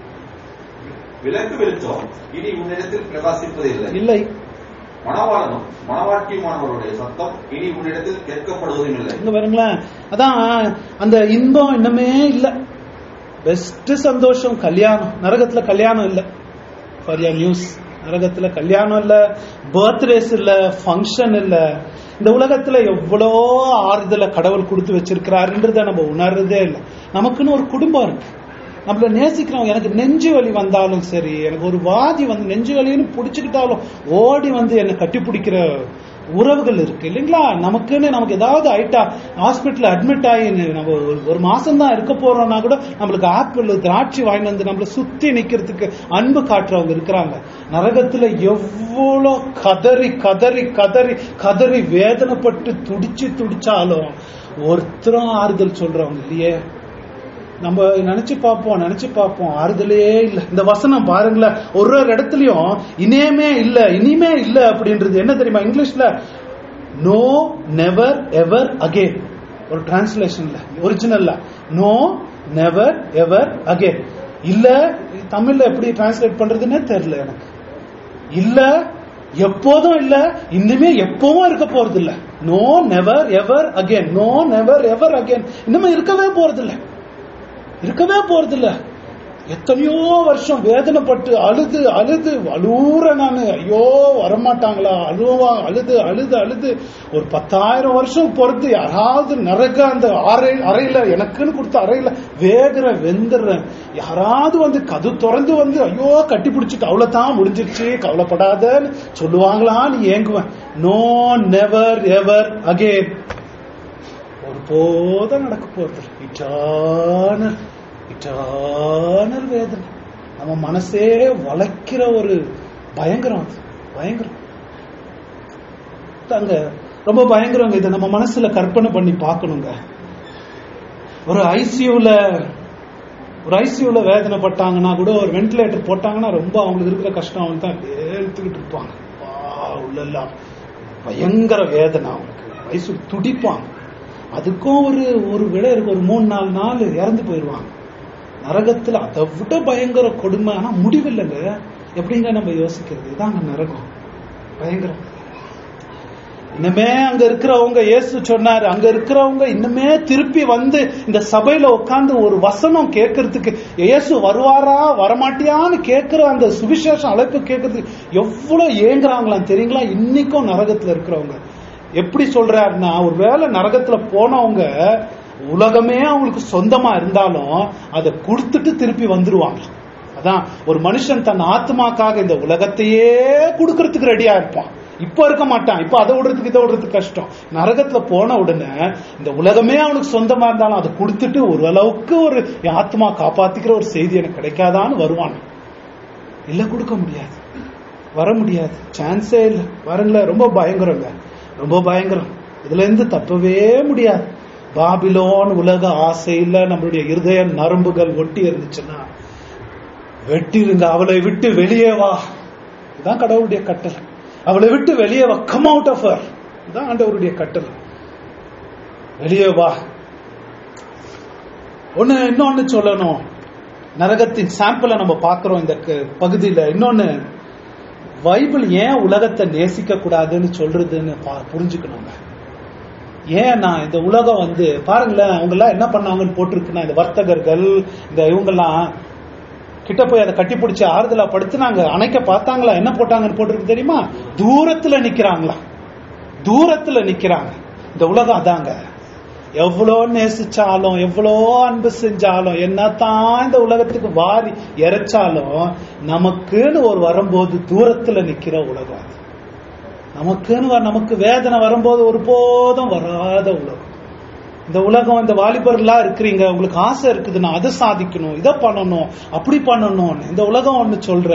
விளக்கு வெளிச்சம் இனி உன்னிடத்தில் பிரகாசிப்பதில்லை இல்லை மணவாளனும் மணவாட்டியுமானவருடைய சத்தம் இனி உன்னிடத்தில் கேட்கப்படுவதும் இல்லை இங்க பாருங்களேன் அதான் அந்த இன்பம் இன்னமே இல்ல பெஸ்ட் சந்தோஷம் கல்யாணம் நரகத்துல கல்யாணம் இல்ல ஃபார் நியூஸ் நரகத்துல கல்யாணம் இல்ல பர்த்டேஸ் இல்ல ஃபங்க்ஷன் இல்ல இந்த உலகத்துல எவ்வளோ ஆறுதலை கடவுள் கொடுத்து வச்சிருக்கிறாருன்றத நம்ம உணர்றதே இல்லை நமக்குன்னு ஒரு குடும்பம் இருக்கு நம்மள நேசிக்கிறோம் எனக்கு நெஞ்சு வலி வந்தாலும் சரி எனக்கு ஒரு வாதி வந்து நெஞ்சு வலின்னு பிடிச்சுக்கிட்டாலும் ஓடி வந்து என்னை கட்டி பிடிக்கிற உறவுகள் இருக்கு இல்லைங்களா நமக்குன்னு நமக்கு ஏதாவது ஆயிட்டா ஹாஸ்பிட்டல் அட்மிட் ஆகி நம்ம ஒரு- ஒரு மாசம் தான் இருக்க போறோம்னா கூட நம்மளுக்கு ஆப்பிள் திராட்சை வாங்கி வந்து நம்மள சுத்தி நிக்கிறதுக்கு அன்பு காட்டுறவங்க இருக்கிறாங்க நரகத்துல எவ்வளோ கதறி கதறி கதறி கதறி வேதனைப்பட்டு துடிச்சு துடிச்சாலும் ஒருத்தரும் ஆறுதல் சொல்றவங்க இல்லையே நம்ம நினைச்சு பார்ப்போம் நினைச்சு பார்ப்போம் ஆறுதலே இல்ல இந்த வசனம் பாருங்களேன் ஒரு ஒரு இடத்துலயும் இனிமே இல்ல இனிமே இல்ல அப்படின்றது என்ன தெரியுமா இங்கிலீஷ்ல நோ நெவர் எவர் அகேன் ஒரு டிரான்ஸ்லேஷன்ல ஒரிஜினல்ல நோ நெவர் எவர் அகேன் இல்ல தமிழ்ல எப்படி டிரான்ஸ்லேட் பண்றதுன்னே தெரியல எனக்கு இல்ல எப்போதும் இல்ல இனிமே எப்பவும் இருக்க போறது இல்ல no never ever again no never ever again இனிமே இருக்கவே போறது இல்ல இருக்கவே போறது இல்ல எத்தனையோ வருஷம் வேதனைப்பட்டு அழுது அழுது அழுற நான் ஐயோ வரமாட்டாங்களா அழுவா அழுது அழுது அழுது ஒரு பத்தாயிரம் வருஷம் பொறுத்து யாராவது நரக அந்த அறை அறையில எனக்குன்னு கொடுத்த அறையில வேகுற வெந்துடுறேன் யாராவது வந்து கது திறந்து வந்து ஐயோ கட்டி பிடிச்சிட்டு அவ்வளவுதான் முடிஞ்சிருச்சு கவலைப்படாதன்னு சொல்லுவாங்களான்னு ஏங்குவேன் நோ நெவர் எவர் அகேன் ஒரு போதும் நடக்க போறது இட்டானர் இட்டானர் வேதனை நம்ம மனசே வளைக்கிற ஒரு பயங்கரம் அது பயங்கரம் அங்க ரொம்ப பயங்கரங்க இதை நம்ம மனசுல கற்பனை பண்ணி பார்க்கணுங்க ஒரு ஐசியூல ஒரு ஐசியூல வேதனைப்பட்டாங்கன்னா கூட ஒரு வென்டிலேட்டர் போட்டாங்கன்னா ரொம்ப அவங்களுக்கு இருக்கிற கஷ்டம் அவங்க தான் எடுத்துக்கிட்டு இருப்பாங்க வா உள்ளெல்லாம் பயங்கர வேதனை அவங்களுக்கு வயசு துடிப்பாங்க அதுக்கும் ஒரு ஒரு விட இருக்கு ஒரு மூணு நாலு நாள் இறந்து போயிடுவாங்க நரகத்துல அதை விட பயங்கர கொடுமை ஆனா முடிவில்லைங்க எப்படிங்க நம்ம யோசிக்கிறது இதாங்க நரகம் பயங்கரம் இன்னுமே அங்க இருக்கிறவங்க இயேசு சொன்னாரு அங்க இருக்கிறவங்க இன்னுமே திருப்பி வந்து இந்த சபையில உட்கார்ந்து ஒரு வசனம் கேட்கறதுக்கு இயேசு வருவாரா வரமாட்டியான்னு கேட்கிற அந்த சுவிசேஷம் அழைப்பு கேட்கறதுக்கு எவ்வளவு ஏங்குறாங்களாம் தெரியுங்களா இன்னைக்கும் நரகத்துல இருக்கிறவங்க எப்படி சொல்றாருன்னா ஒருவேளை நரகத்துல போனவங்க உலகமே அவங்களுக்கு சொந்தமா இருந்தாலும் அதை கொடுத்துட்டு திருப்பி வந்துருவாங்க அதான் ஒரு மனுஷன் தன் ஆத்மாக்காக இந்த உலகத்தையே கொடுக்கறதுக்கு ரெடியா இருப்பான் இப்ப இருக்க மாட்டான் இப்ப அதை விடுறதுக்கு இதை விடுறதுக்கு கஷ்டம் நரகத்துல போன உடனே இந்த உலகமே அவனுக்கு சொந்தமா இருந்தாலும் அதை கொடுத்துட்டு ஒரு அளவுக்கு ஒரு என் ஆத்மா காப்பாத்திக்கிற ஒரு செய்தி எனக்கு கிடைக்காதான்னு வருவான் இல்ல கொடுக்க முடியாது வர முடியாது சான்ஸே இல்லை வரல ரொம்ப பயங்கரங்க ரொம்ப பயங்கரம் இதுல இருந்து தப்பவே முடியாது பாபிலோன் உலக ஆசையில நம்மளுடைய இருதய நரம்புகள் ஒட்டி இருந்துச்சுன்னா வெட்டிருங்க அவளை விட்டு வெளியே வா இதுதான் கடவுளுடைய கட்டளை அவளை விட்டு வெளியே வா கம் அவுட் ஆஃப் ஹர் இதுதான் ஆண்டவருடைய கட்டளை வெளியே வா ஒண்ணு இன்னொன்னு சொல்லணும் நரகத்தின் சாம்பிளை நம்ம பார்க்கிறோம் இந்த க- பகுதியில இன்னொன்னு பைபிள் ஏன் உலகத்தை நேசிக்க கூடாதுன்னு சொல்றதுன்னு பா- புரிஞ்சுக்கணுங்க ஏன்னா இந்த உலகம் வந்து பாருங்களேன் அவங்க எல்லாம் என்ன பண்ணாங்கன்னு போட்டிருக்குன்னா இந்த வர்த்தகர்கள் இந்த இவங்கெல்லாம் கிட்ட போய் அதை கட்டி பிடிச்சி ஆறுதலா படுத்துனாங்க அணைக்க பார்த்தாங்களா என்ன போட்டாங்கன்னு போட்டிருக்கு தெரியுமா தூரத்துல நிக்கிறாங்களா தூரத்துல நிக்கிறாங்க இந்த உலகம் அதாங்க எவ்வளோ நேசிச்சாலும் எவ்வளோ அன்பு செஞ்சாலும் என்னதான் இந்த உலகத்துக்கு வாரி இறைச்சாலும் நமக்குன்னு ஒரு வரும்போது தூரத்துல நிக்கிற உலகம் அது நமக்குன்னு வ- நமக்கு வேதனை வரும்போது ஒருபோதும் வராத உலகம் இந்த உலகம் இந்த வாலிபர்களா இருக்கிறீங்க உங்களுக்கு ஆசை இருக்குதுன்னா அதை சாதிக்கணும் இதை பண்ணணும் அப்படி பண்ணணும் இந்த உலகம் ஒண்ணு சொல்ற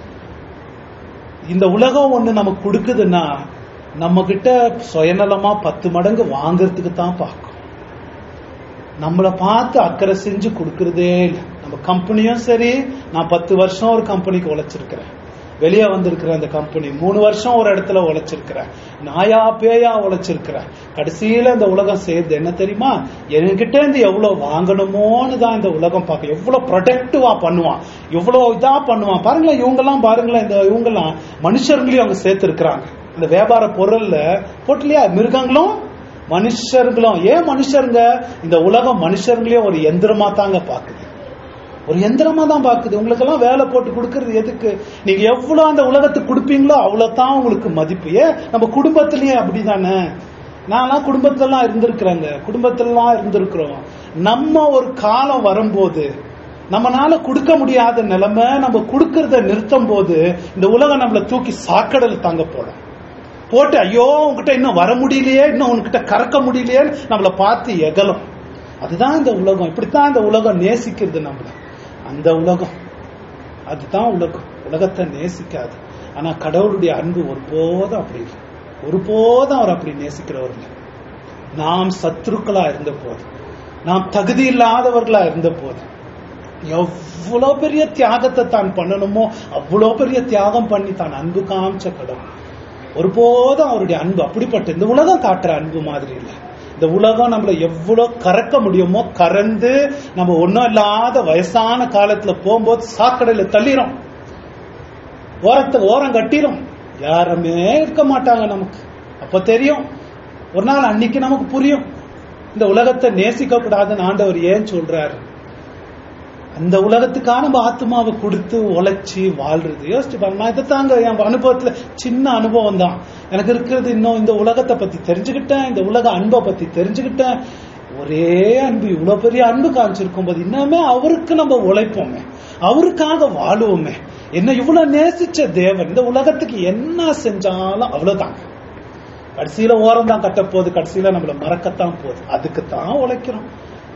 இந்த உலகம் ஒண்ணு நமக்கு கொடுக்குதுன்னா நம்ம கிட்ட சுயநலமா பத்து மடங்கு வாங்குறதுக்கு தான் பார்க்கும் நம்மளை பார்த்து அக்கறை செஞ்சு கொடுக்கறதே இல்லை நம்ம கம்பெனியும் சரி நான் பத்து வருஷம் ஒரு கம்பெனிக்கு உழைச்சிருக்கிறேன் வெளியே வந்திருக்கிற அந்த கம்பெனி மூணு வருஷம் ஒரு இடத்துல உழைச்சிருக்கிறேன் நாயா பேயா உழைச்சிருக்கிறேன் கடைசியில இந்த உலகம் செய்யுது என்ன தெரியுமா என்கிட்ட இருந்து எவ்வளவு வாங்கணுமோன்னு தான் இந்த உலகம் பார்க்க எவ்வளவு ப்ரொடக்டிவா பண்ணுவான் எவ்வளவு இதா பண்ணுவான் பாருங்களேன் இவங்கெல்லாம் பாருங்களேன் இந்த இவங்கெல்லாம் மனுஷர்களையும் அவங்க சேர்த்திருக்கிறாங்க இந்த வியாபார பொருள்ல போட்டுலையா மிருகங்களும் மனுஷர்களும் ஏன் மனுஷருங்க இந்த உலகம் மனுஷர்களையும் ஒரு எந்திரமா தாங்க பாக்குது ஒரு எந்திரமா தான் பாக்குது உங்களுக்கு எல்லாம் வேலை போட்டு கொடுக்கறது எதுக்கு நீங்க எவ்வளவு அந்த உலகத்துக்கு கொடுப்பீங்களோ அவ்வளவுதான் உங்களுக்கு மதிப்பு ஏன் நம்ம குடும்பத்திலயே அப்படிதானே நான்லாம் குடும்பத்திலாம் இருந்திருக்கிறேங்க குடும்பத்திலாம் இருந்திருக்கிறோம் நம்ம ஒரு காலம் வரும்போது நம்மனால கொடுக்க முடியாத நிலைமை நம்ம கொடுக்கறத நிறுத்தும் போது இந்த உலகம் நம்மள தூக்கி சாக்கடல் தாங்க போடும் போட்டு ஐயோ உன்கிட்ட இன்னும் வர முடியலையே இன்னும் உன்கிட்ட கறக்க முடியலையே நம்மள பார்த்து எகலும் அதுதான் இந்த உலகம் இப்படித்தான் இந்த உலகம் நேசிக்கிறது நம்மள அந்த உலகம் அதுதான் உலகம் உலகத்தை நேசிக்காது ஆனா கடவுளுடைய அன்பு ஒருபோதும் அப்படி இல்லை ஒருபோதும் அவர் அப்படி நேசிக்கிறவர் இல்லை நாம் சத்துருக்களா இருந்த போது நாம் தகுதி இல்லாதவர்களா இருந்த போது எவ்வளவு பெரிய தியாகத்தை தான் பண்ணணுமோ அவ்வளவு பெரிய தியாகம் பண்ணி தான் அன்பு காமிச்ச கடவுள் ஒருபோதும் அவருடைய அன்பு அப்படிப்பட்ட இந்த உலகம் காட்டுற அன்பு மாதிரி இல்லை இந்த உலகம் நம்மள எவ்வளவு கறக்க முடியுமோ கறந்து நம்ம ஒண்ணும் இல்லாத வயசான காலத்துல போகும்போது சாக்கடையில தள்ளிரும் ஓரத்தை ஓரம் கட்டிரும் யாருமே இருக்க மாட்டாங்க நமக்கு அப்ப தெரியும் ஒரு நாள் அன்னைக்கு நமக்கு புரியும் இந்த உலகத்தை நேசிக்க கூடாதுன்னு ஆண்டவர் ஏன் சொல்றாரு அந்த உலகத்துக்கான நம்ம ஆத்மாவை கொடுத்து உழைச்சி வாழ்றது யோசிச்சு பாருங்க நான் இதை தாங்க என் அனுபவத்துல சின்ன அனுபவம் தான் எனக்கு இருக்கிறது இன்னும் இந்த உலகத்தை பத்தி தெரிஞ்சுக்கிட்டேன் இந்த உலக அன்பை பத்தி தெரிஞ்சுக்கிட்டேன் ஒரே அன்பு இவ்வளவு பெரிய அன்பு காமிச்சிருக்கும் போது இன்னுமே அவருக்கு நம்ம உழைப்போமே அவருக்காக வாழுவோமே என்ன இவ்வளவு நேசிச்ச தேவன் இந்த உலகத்துக்கு என்ன செஞ்சாலும் அவ்வளவுதாங்க கடைசியில ஓரம் தான் கட்ட போகுது கடைசியில நம்மள மறக்கத்தான் போகுது அதுக்குத்தான் உழைக்கிறோம்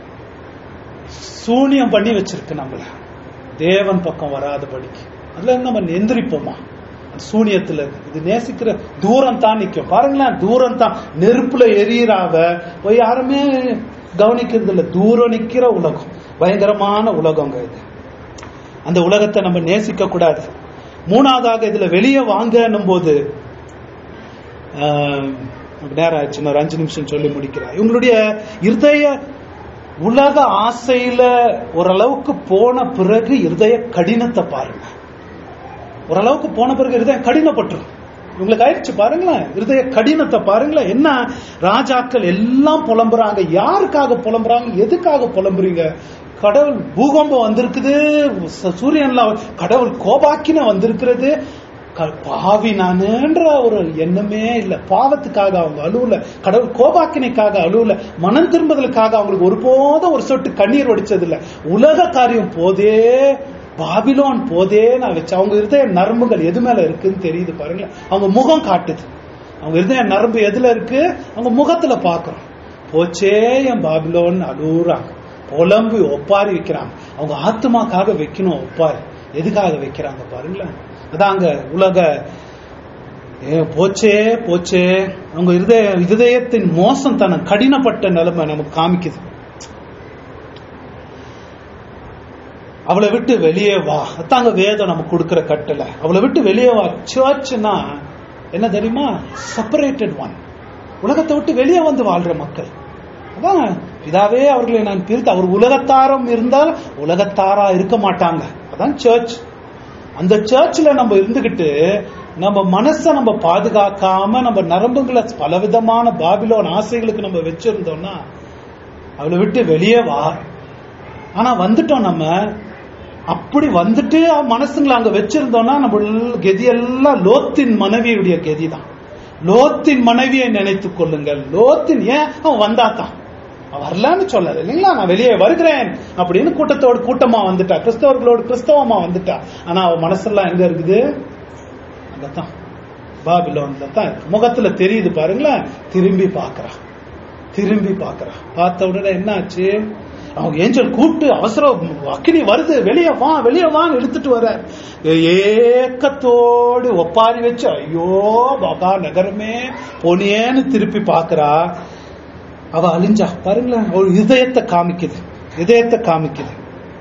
சூனியம் பண்ணி வச்சிருக்கு நம்மள தேவன் பக்கம் வராதபடிக்கு அதுல இருந்து நம்ம எந்திரிப்போமா அந்த சூனியத்துல இருந்து. இது நேசிக்கிற தூரம் தான் நிக்கும் பாருங்களேன் தூரம் தான் நெருப்புல எரியறாவ போய் யாருமே கவனிக்கிறது இல்ல தூரம் நிக்கிற உலகம் பயங்கரமான உலகங்க இது அந்த உலகத்தை நம்ம நேசிக்க கூடாது மூணாவதாக இதுல வெளியே வாங்கன்னும் போது ஆஹ், நேரம் ஆயிடுச்சு இன்னொரு அஞ்சு நிமிஷம் சொல்லி முடிக்கிறேன் இவங்களுடைய இருதய உலக ஆசையில ஓரளவுக்கு போன பிறகு இருதய கடினத்தை பாருங்க ஓரளவுக்கு போன பிறகு இருதயம் கடினப்பட்டுரும் இவங்களுக்கு ஆயிடுச்சு பாருங்களேன் இருதய கடினத்தை பாருங்களேன் என்ன ராஜாக்கள் எல்லாம் புலம்புறாங்க யாருக்காக புலம்புறாங்க எதுக்காக புலம்புறீங்க கடவுள் பூகம்பம் வந்திருக்குது ச- சூரியன்ல கடவுள் கோபாக்கின வந்திருக்கிறது க- பாவி நானுன்ற ஒரு எண்ணமே இல்ல பாவத்துக்காக அவங்க அழுவல கடவுள் கோபாக்கினைக்காக அழுவல மனம் திரும்புதலுக்காக அவங்களுக்கு ஒருபோதும் ஒரு சொட்டு கண்ணீர் வடிச்சது இல்ல உலக காரியம் போதே பாபிலோன் போதே நான் வச்சு அவங்க இருதய நரம்புகள் எது மேல இருக்குன்னு தெரியுது பாருங்க அவங்க முகம் காட்டுது அவங்க இருதய நரம்பு எதுல இருக்கு அவங்க முகத்துல பாக்குறோம் போச்சே என் பாபிலோன் அழுகுறாங்க புலம்பு ஒப்பாரி வைக்கிறாங்க அவங்க ஆத்மாக்காக வைக்கணும் ஒப்பாரி எதுக்காக வைக்கிறாங்க பாருங்களேன் அதாங்க உலக ஏ, போச்சே போச்சே அவங்க இருதய இருதயத்தின் மோசம் தன கடினப்பட்ட நிலைமை நமக்கு காமிக்குது அவளை விட்டு வெளியே வா அதாங்க வேதம் நமக்கு கொடுக்கிற கட்டளை அவளை விட்டு வெளியே வா சர்ச்னா என்ன தெரியுமா செப்பரேட்டட் ஒன் உலகத்தை விட்டு வெளியே வந்து வாழ்ற மக்கள் அதான் பிதாவே அவர்களை நான் பிரித்து அவர் உலகத்தாரம் இருந்தால் உலகத்தாரா இருக்க மாட்டாங்க அதான் சர்ச் அந்த சர்ச்சில் நம்ம இருந்துகிட்டு நம்ம மனசை நம்ம பாதுகாக்காம நம்ம நரம்புகளை பலவிதமான பாபிலோன் ஆசைகளுக்கு நம்ம வச்சிருந்தோம்னா அவளை விட்டு வெளியே வா ஆனா வந்துட்டோம் நம்ம அப்படி வந்துட்டு மனசுங்களை அங்க வச்சிருந்தோம்னா நம்ம கெதி எல்லாம் லோத்தின் மனைவியுடைய கெதி தான் லோத்தின் மனைவியை நினைத்துக் கொள்ளுங்கள் லோத்தின் ஏன் அவன் வந்தாதான் அவன் வரலன்னு சொல்லல இல்லைங்களா நான் வெளியே வருகிறேன் அப்படின்னு கூட்டத்தோடு கூட்டமா வந்துட்டா கிறிஸ்தவர்களோடு கிறிஸ்தவமா வந்துட்டா ஆனா அவன் மனசெல்லாம் எங்க இருக்குது அங்கதான் பாபிலோன்ல தான் இருக்கு. முகத்துல தெரியுது பாருங்களேன் திரும்பி பார்க்கறா திரும்பி பார்க்கறா பார்த்த உடனே என்ன ஆச்சு அவங்க ஏஞ்சல் கூப்பிட்டு அவசரம் அக்கினி வருது வெளியே வா வெளியே வான்னு இழுத்துட்டு வர ஏக்கத்தோடு ஒப்பாரி வச்சு ஐயோ பாபா நகரமே போனியேன்னு திருப்பி பார்க்கறா அவ அழிஞ்சா பாருங்களேன் ஒரு இதயத்தை காமிக்குது இதயத்தை காமிக்குது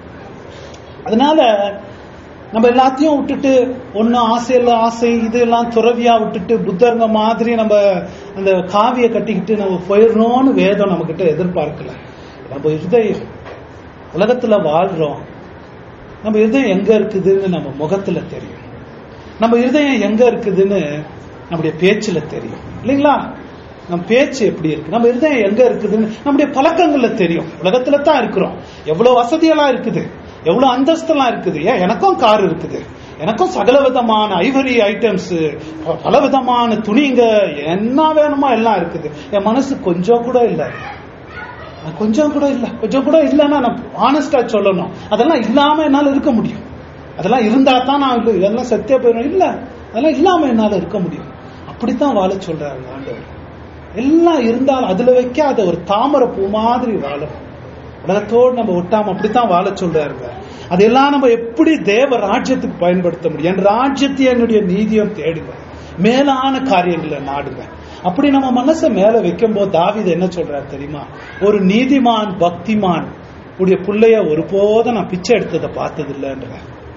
அதனால நம்ம எல்லாத்தையும் விட்டுட்டு ஒண்ணு ஆசையெல்லாம் ஆசை இதெல்லாம் துறவியா விட்டுட்டு புத்தருங்க மாதிரி நம்ம அந்த காவிய கட்டிக்கிட்டு நம்ம போயிடணும்னு வேதம் நம்ம கிட்ட எதிர்பார்க்கல நம்ம இருதயம் உலகத்துல வாழ்றோம் நம்ம இருதயம் எங்க இருக்குதுன்னு நம்ம முகத்துல தெரியும் நம்ம இருதயம் எங்க இருக்குதுன்னு நம்முடைய பேச்சுல தெரியும் இல்லைங்களா நம்ம பேச்சு எப்படி இருக்கு நம்ம இருதயம் எங்க இருக்குதுன்னு நம்முடைய பழக்கங்கள்ல தெரியும் உலகத்துல தான் இருக்கிறோம் எவ்வளவு வசதியெல்லாம் இருக்குது எவ்வளவு அந்தஸ்தெல்லாம் இருக்குது ஏன் எனக்கும் கார் இருக்குது எனக்கும் சகல விதமான ஐவரி ஐட்டம்ஸ் பல விதமான துணிங்க என்ன வேணுமோ எல்லாம் இருக்குது என் மனசு கொஞ்சம் கூட இல்லை அது கொஞ்சம் கூட இல்ல கொஞ்சம் கூட இல்லைன்னா நான் ஆனஸ்டா சொல்லணும் அதெல்லாம் இல்லாம என்னால இருக்க முடியும் அதெல்லாம் இருந்தா தான் நான் இல்லை இதெல்லாம் சத்திய போயிடும் இல்ல அதெல்லாம் இல்லாம என்னால இருக்க முடியும் அப்படித்தான் வாழ சொல்றாரு ஆண்டவர் எல்லாம் இருந்தாலும் அதுல வைக்காத ஒரு தாமரை பூ மாதிரி வாழணும் உலகத்தோடு நம்ம ஒட்டாம அப்படித்தான் வாழ சொல்றாருங்க அதெல்லாம் நம்ம எப்படி தேவ ராஜ்யத்துக்கு பயன்படுத்த முடியும் என் ராஜ்யத்தை என்னுடைய நீதியும் தேடுங்க மேலான காரியங்களை நாடுங்க அப்படி நம்ம மனசை மேல வைக்கும் போது தாவிது என்ன சொல்றாரு தெரியுமா ஒரு நீதிமான் பக்திமான் உடைய பிள்ளைய ஒருபோதும் நான் பிச்சை எடுத்ததை பார்த்தது இல்லைன்ற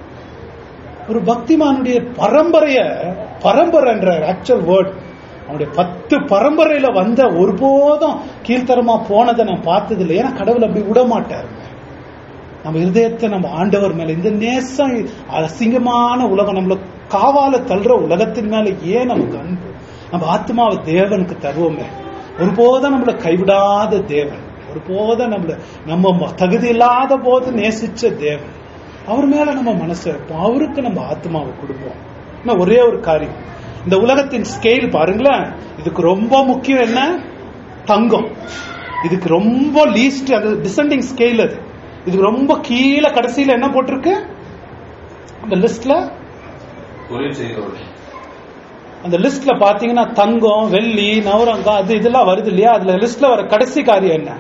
ஒரு பக்திமானுடைய பரம்பரைய பரம்பரைன்ற ஆக்சுவல் வேர்ட் அவனுடைய பத்து பரம்பரையில வந்த ஒருபோதும் கீழ்த்தரமா போனதை நான் பார்த்தது இல்லை ஏன்னா கடவுள் அப்படி விட மாட்டாருங்க நம்ம இருதயத்தை நம்ம ஆண்டவர் மேல இந்த நேசம் அசிங்கமான உலகம் நம்மள காவால தள்ளுற உலகத்தின் மேல ஏன் நமக்கு அன்பு நம்ம ஆத்மாவை தேவனுக்கு தருவோமே ஒருபோதும் நம்மள கைவிடாத தேவன் ஒரு போத நம்மள நம்ம தகுதி இல்லாத போது நேசிச்ச தேவன் அவர் மேல நம்ம மனசு வைப்போம் அவருக்கு நம்ம ஆத்மாவை கொடுப்போம் இன்னும் ஒரே ஒரு காரியம் இந்த உலகத்தின் ஸ்கேல் பாருங்களேன் இதுக்கு ரொம்ப முக்கியம் என்ன தங்கம் இதுக்கு ரொம்ப லீஸ்ட் அது டிசெண்டிங் ஸ்கேல் அது இதுக்கு ரொம்ப கீழே கடைசியில என்ன போட்டிருக்கு அந்த லிஸ்ட்ல தொழில் செய்கிறவர்கள் அந்த லிஸ்ட்ல பாத்தீங்கன்னா தங்கம் வெள்ளி நவரங்கம் அது இதெல்லாம் வருது இல்லையா அதுல லிஸ்ட்ல வர கடைசி காரியம் என்ன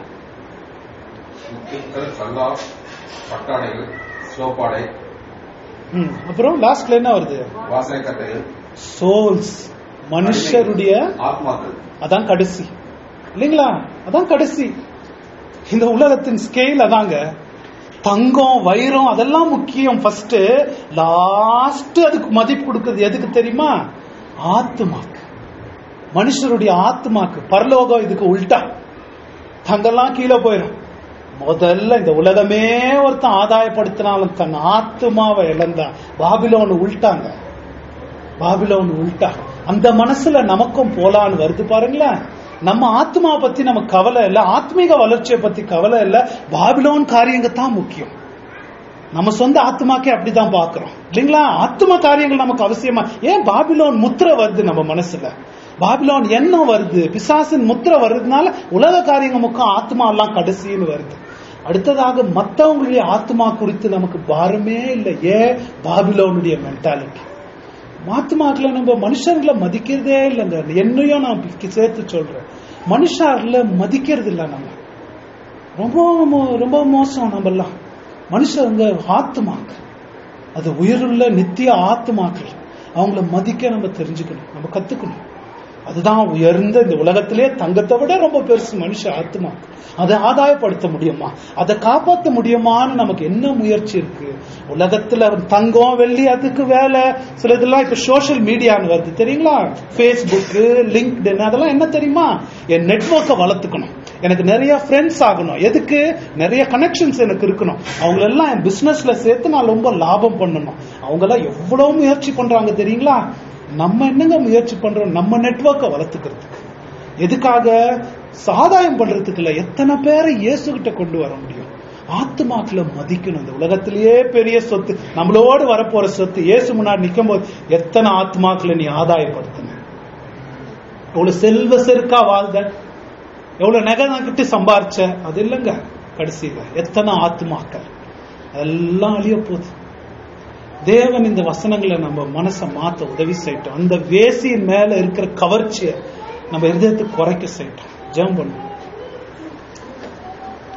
முத்துக்கள் கல்லா பட்டாடைகள் சோப்பாடை ம், அப்புறம் லாஸ்ட்ல என்ன வருது வாசனை கட்டைகள் சோல்ஸ் மனுஷருடைய ஆத்மாக்கள் அதான் கடைசி இல்லைங்களா அதான் கடைசி இந்த உலகத்தின் ஸ்கேல் அதாங்க தங்கம் வைரம் அதெல்லாம் முக்கியம் ஃபர்ஸ்ட் லாஸ்ட் அதுக்கு மதிப்பு கொடுக்கிறது எதுக்கு தெரியுமா ஆத்துமாக்கு மனுஷருடைய ஆத்துமாக்கு பரலோகம் இதுக்கு உல்டா தங்கெல்லாம் கீழே போயிடும் முதல்ல இந்த உலகமே ஒருத்தன் ஆதாயப்படுத்தினாலும் தன் ஆத்துமாவை இழந்தான் பாபிலோன் உள்டாங்க பாபிலோன் உள்டா அந்த மனசுல நமக்கும் போலான்னு வருது பாருங்களேன் நம்ம ஆத்மா பத்தி நமக்கு கவலை இல்ல ஆத்மீக வளர்ச்சியை பத்தி கவலை இல்ல பாபிலோன் காரியங்க தான் முக்கியம் நம்ம சொந்த ஆத்மாக்கே அப்படிதான் பாக்குறோம் இல்லைங்களா ஆத்ம காரியங்கள் நமக்கு அவசியமா ஏன் பாபிலோன் முத்திரை வருது நம்ம மனசுல பாபிலோன் எண்ணம் வருது பிசாசின் முத்திரை வருதுனால உலக காரியங்க முக்கம் ஆத்மா எல்லாம் கடைசின்னு வருது அடுத்ததாக மத்தவங்களுடைய ஆத்மா குறித்து நமக்கு பாரமே இல்லை ஏன் பாபிலோனுடைய மென்டாலிட்டி ஆத்மாக்களை நம்ம மனுஷர்களை மதிக்கிறதே இல்லைங்க என்னையும் நான் சேர்த்து சொல்றேன் மனுஷர்ல மதிக்கிறது இல்லை நம்ம ரொம்ப மோ- ரொம்ப மோசம் நம்மெல்லாம் மனுஷங்க ஆத்துமாக்கள் அது உயிருள்ள நித்திய ஆத்துமாக்கள் அவங்கள மதிக்க நம்ம தெரிஞ்சுக்கணும் நம்ம கத்துக்கணும் அதுதான் உயர்ந்த இந்த உலகத்திலே தங்கத்தை விட ரொம்ப பெருசு மனுஷ ஆத்மாக்கள் அதை ஆதாயப்படுத்த முடியுமா அதை காப்பாற்ற முடியுமான்னு நமக்கு என்ன முயற்சி இருக்கு உலகத்துல தங்கம் வெள்ளி அதுக்கு வேலை சிலதெல்லாம் இப்ப சோஷியல் மீடியான்னு வருது தெரியுங்களா ஃபேஸ்புக் லிங்க்டின் அதெல்லாம் என்ன தெரியுமா என் நெட்வொர்க்கை வளர்த்துக்கணும் எனக்கு நிறைய ஃப்ரெண்ட்ஸ் ஆகணும் எதுக்கு நிறைய கனெக்ஷன்ஸ் எனக்கு இருக்கணும் அவங்களெல்லாம் என் பிசினஸ்ல சேர்த்து நான் ரொம்ப லாபம் பண்ணணும் அவங்கெல்லாம் எவ்வளவு முயற்சி பண்றாங்க தெரியுங்களா நம்ம என்னங்க முயற்சி பண்றோம் நம்ம நெட்வொர்க்கை வளர்த்துக்கிறதுக்கு எதுக்காக சாதாயம் பண்றதுக்கு இல்ல எத்தனை பேரை இயேசுகிட்ட கொண்டு வர முடியும் ஆத்துமாக்களை மதிக்கணும் இந்த உலகத்திலேயே பெரிய சொத்து நம்மளோடு வரப்போற சொத்து இயேசு முன்னாடி நிக்கும் போது எத்தனை ஆத்மாக்களை நீ ஆதாயப்படுத்தின எவ்வளவு செல்வ செருக்கா வாழ்ந்த எவ்வளவு நகை நகிட்டு சம்பாரிச்ச அது இல்லைங்க கடைசியில எத்தனை ஆத்மாக்கள் எல்லாம் அழிய போகுது தேவன் இந்த வசனங்களை நம்ம மனசை மாத்த உதவி செய்யட்டும் அந்த வேசியின் மேல இருக்கிற கவர்ச்சியை நம்ம இருதயத்துக்கு குறைக்க செய்யட்டும் ஜெபம் பண்ணுவோம்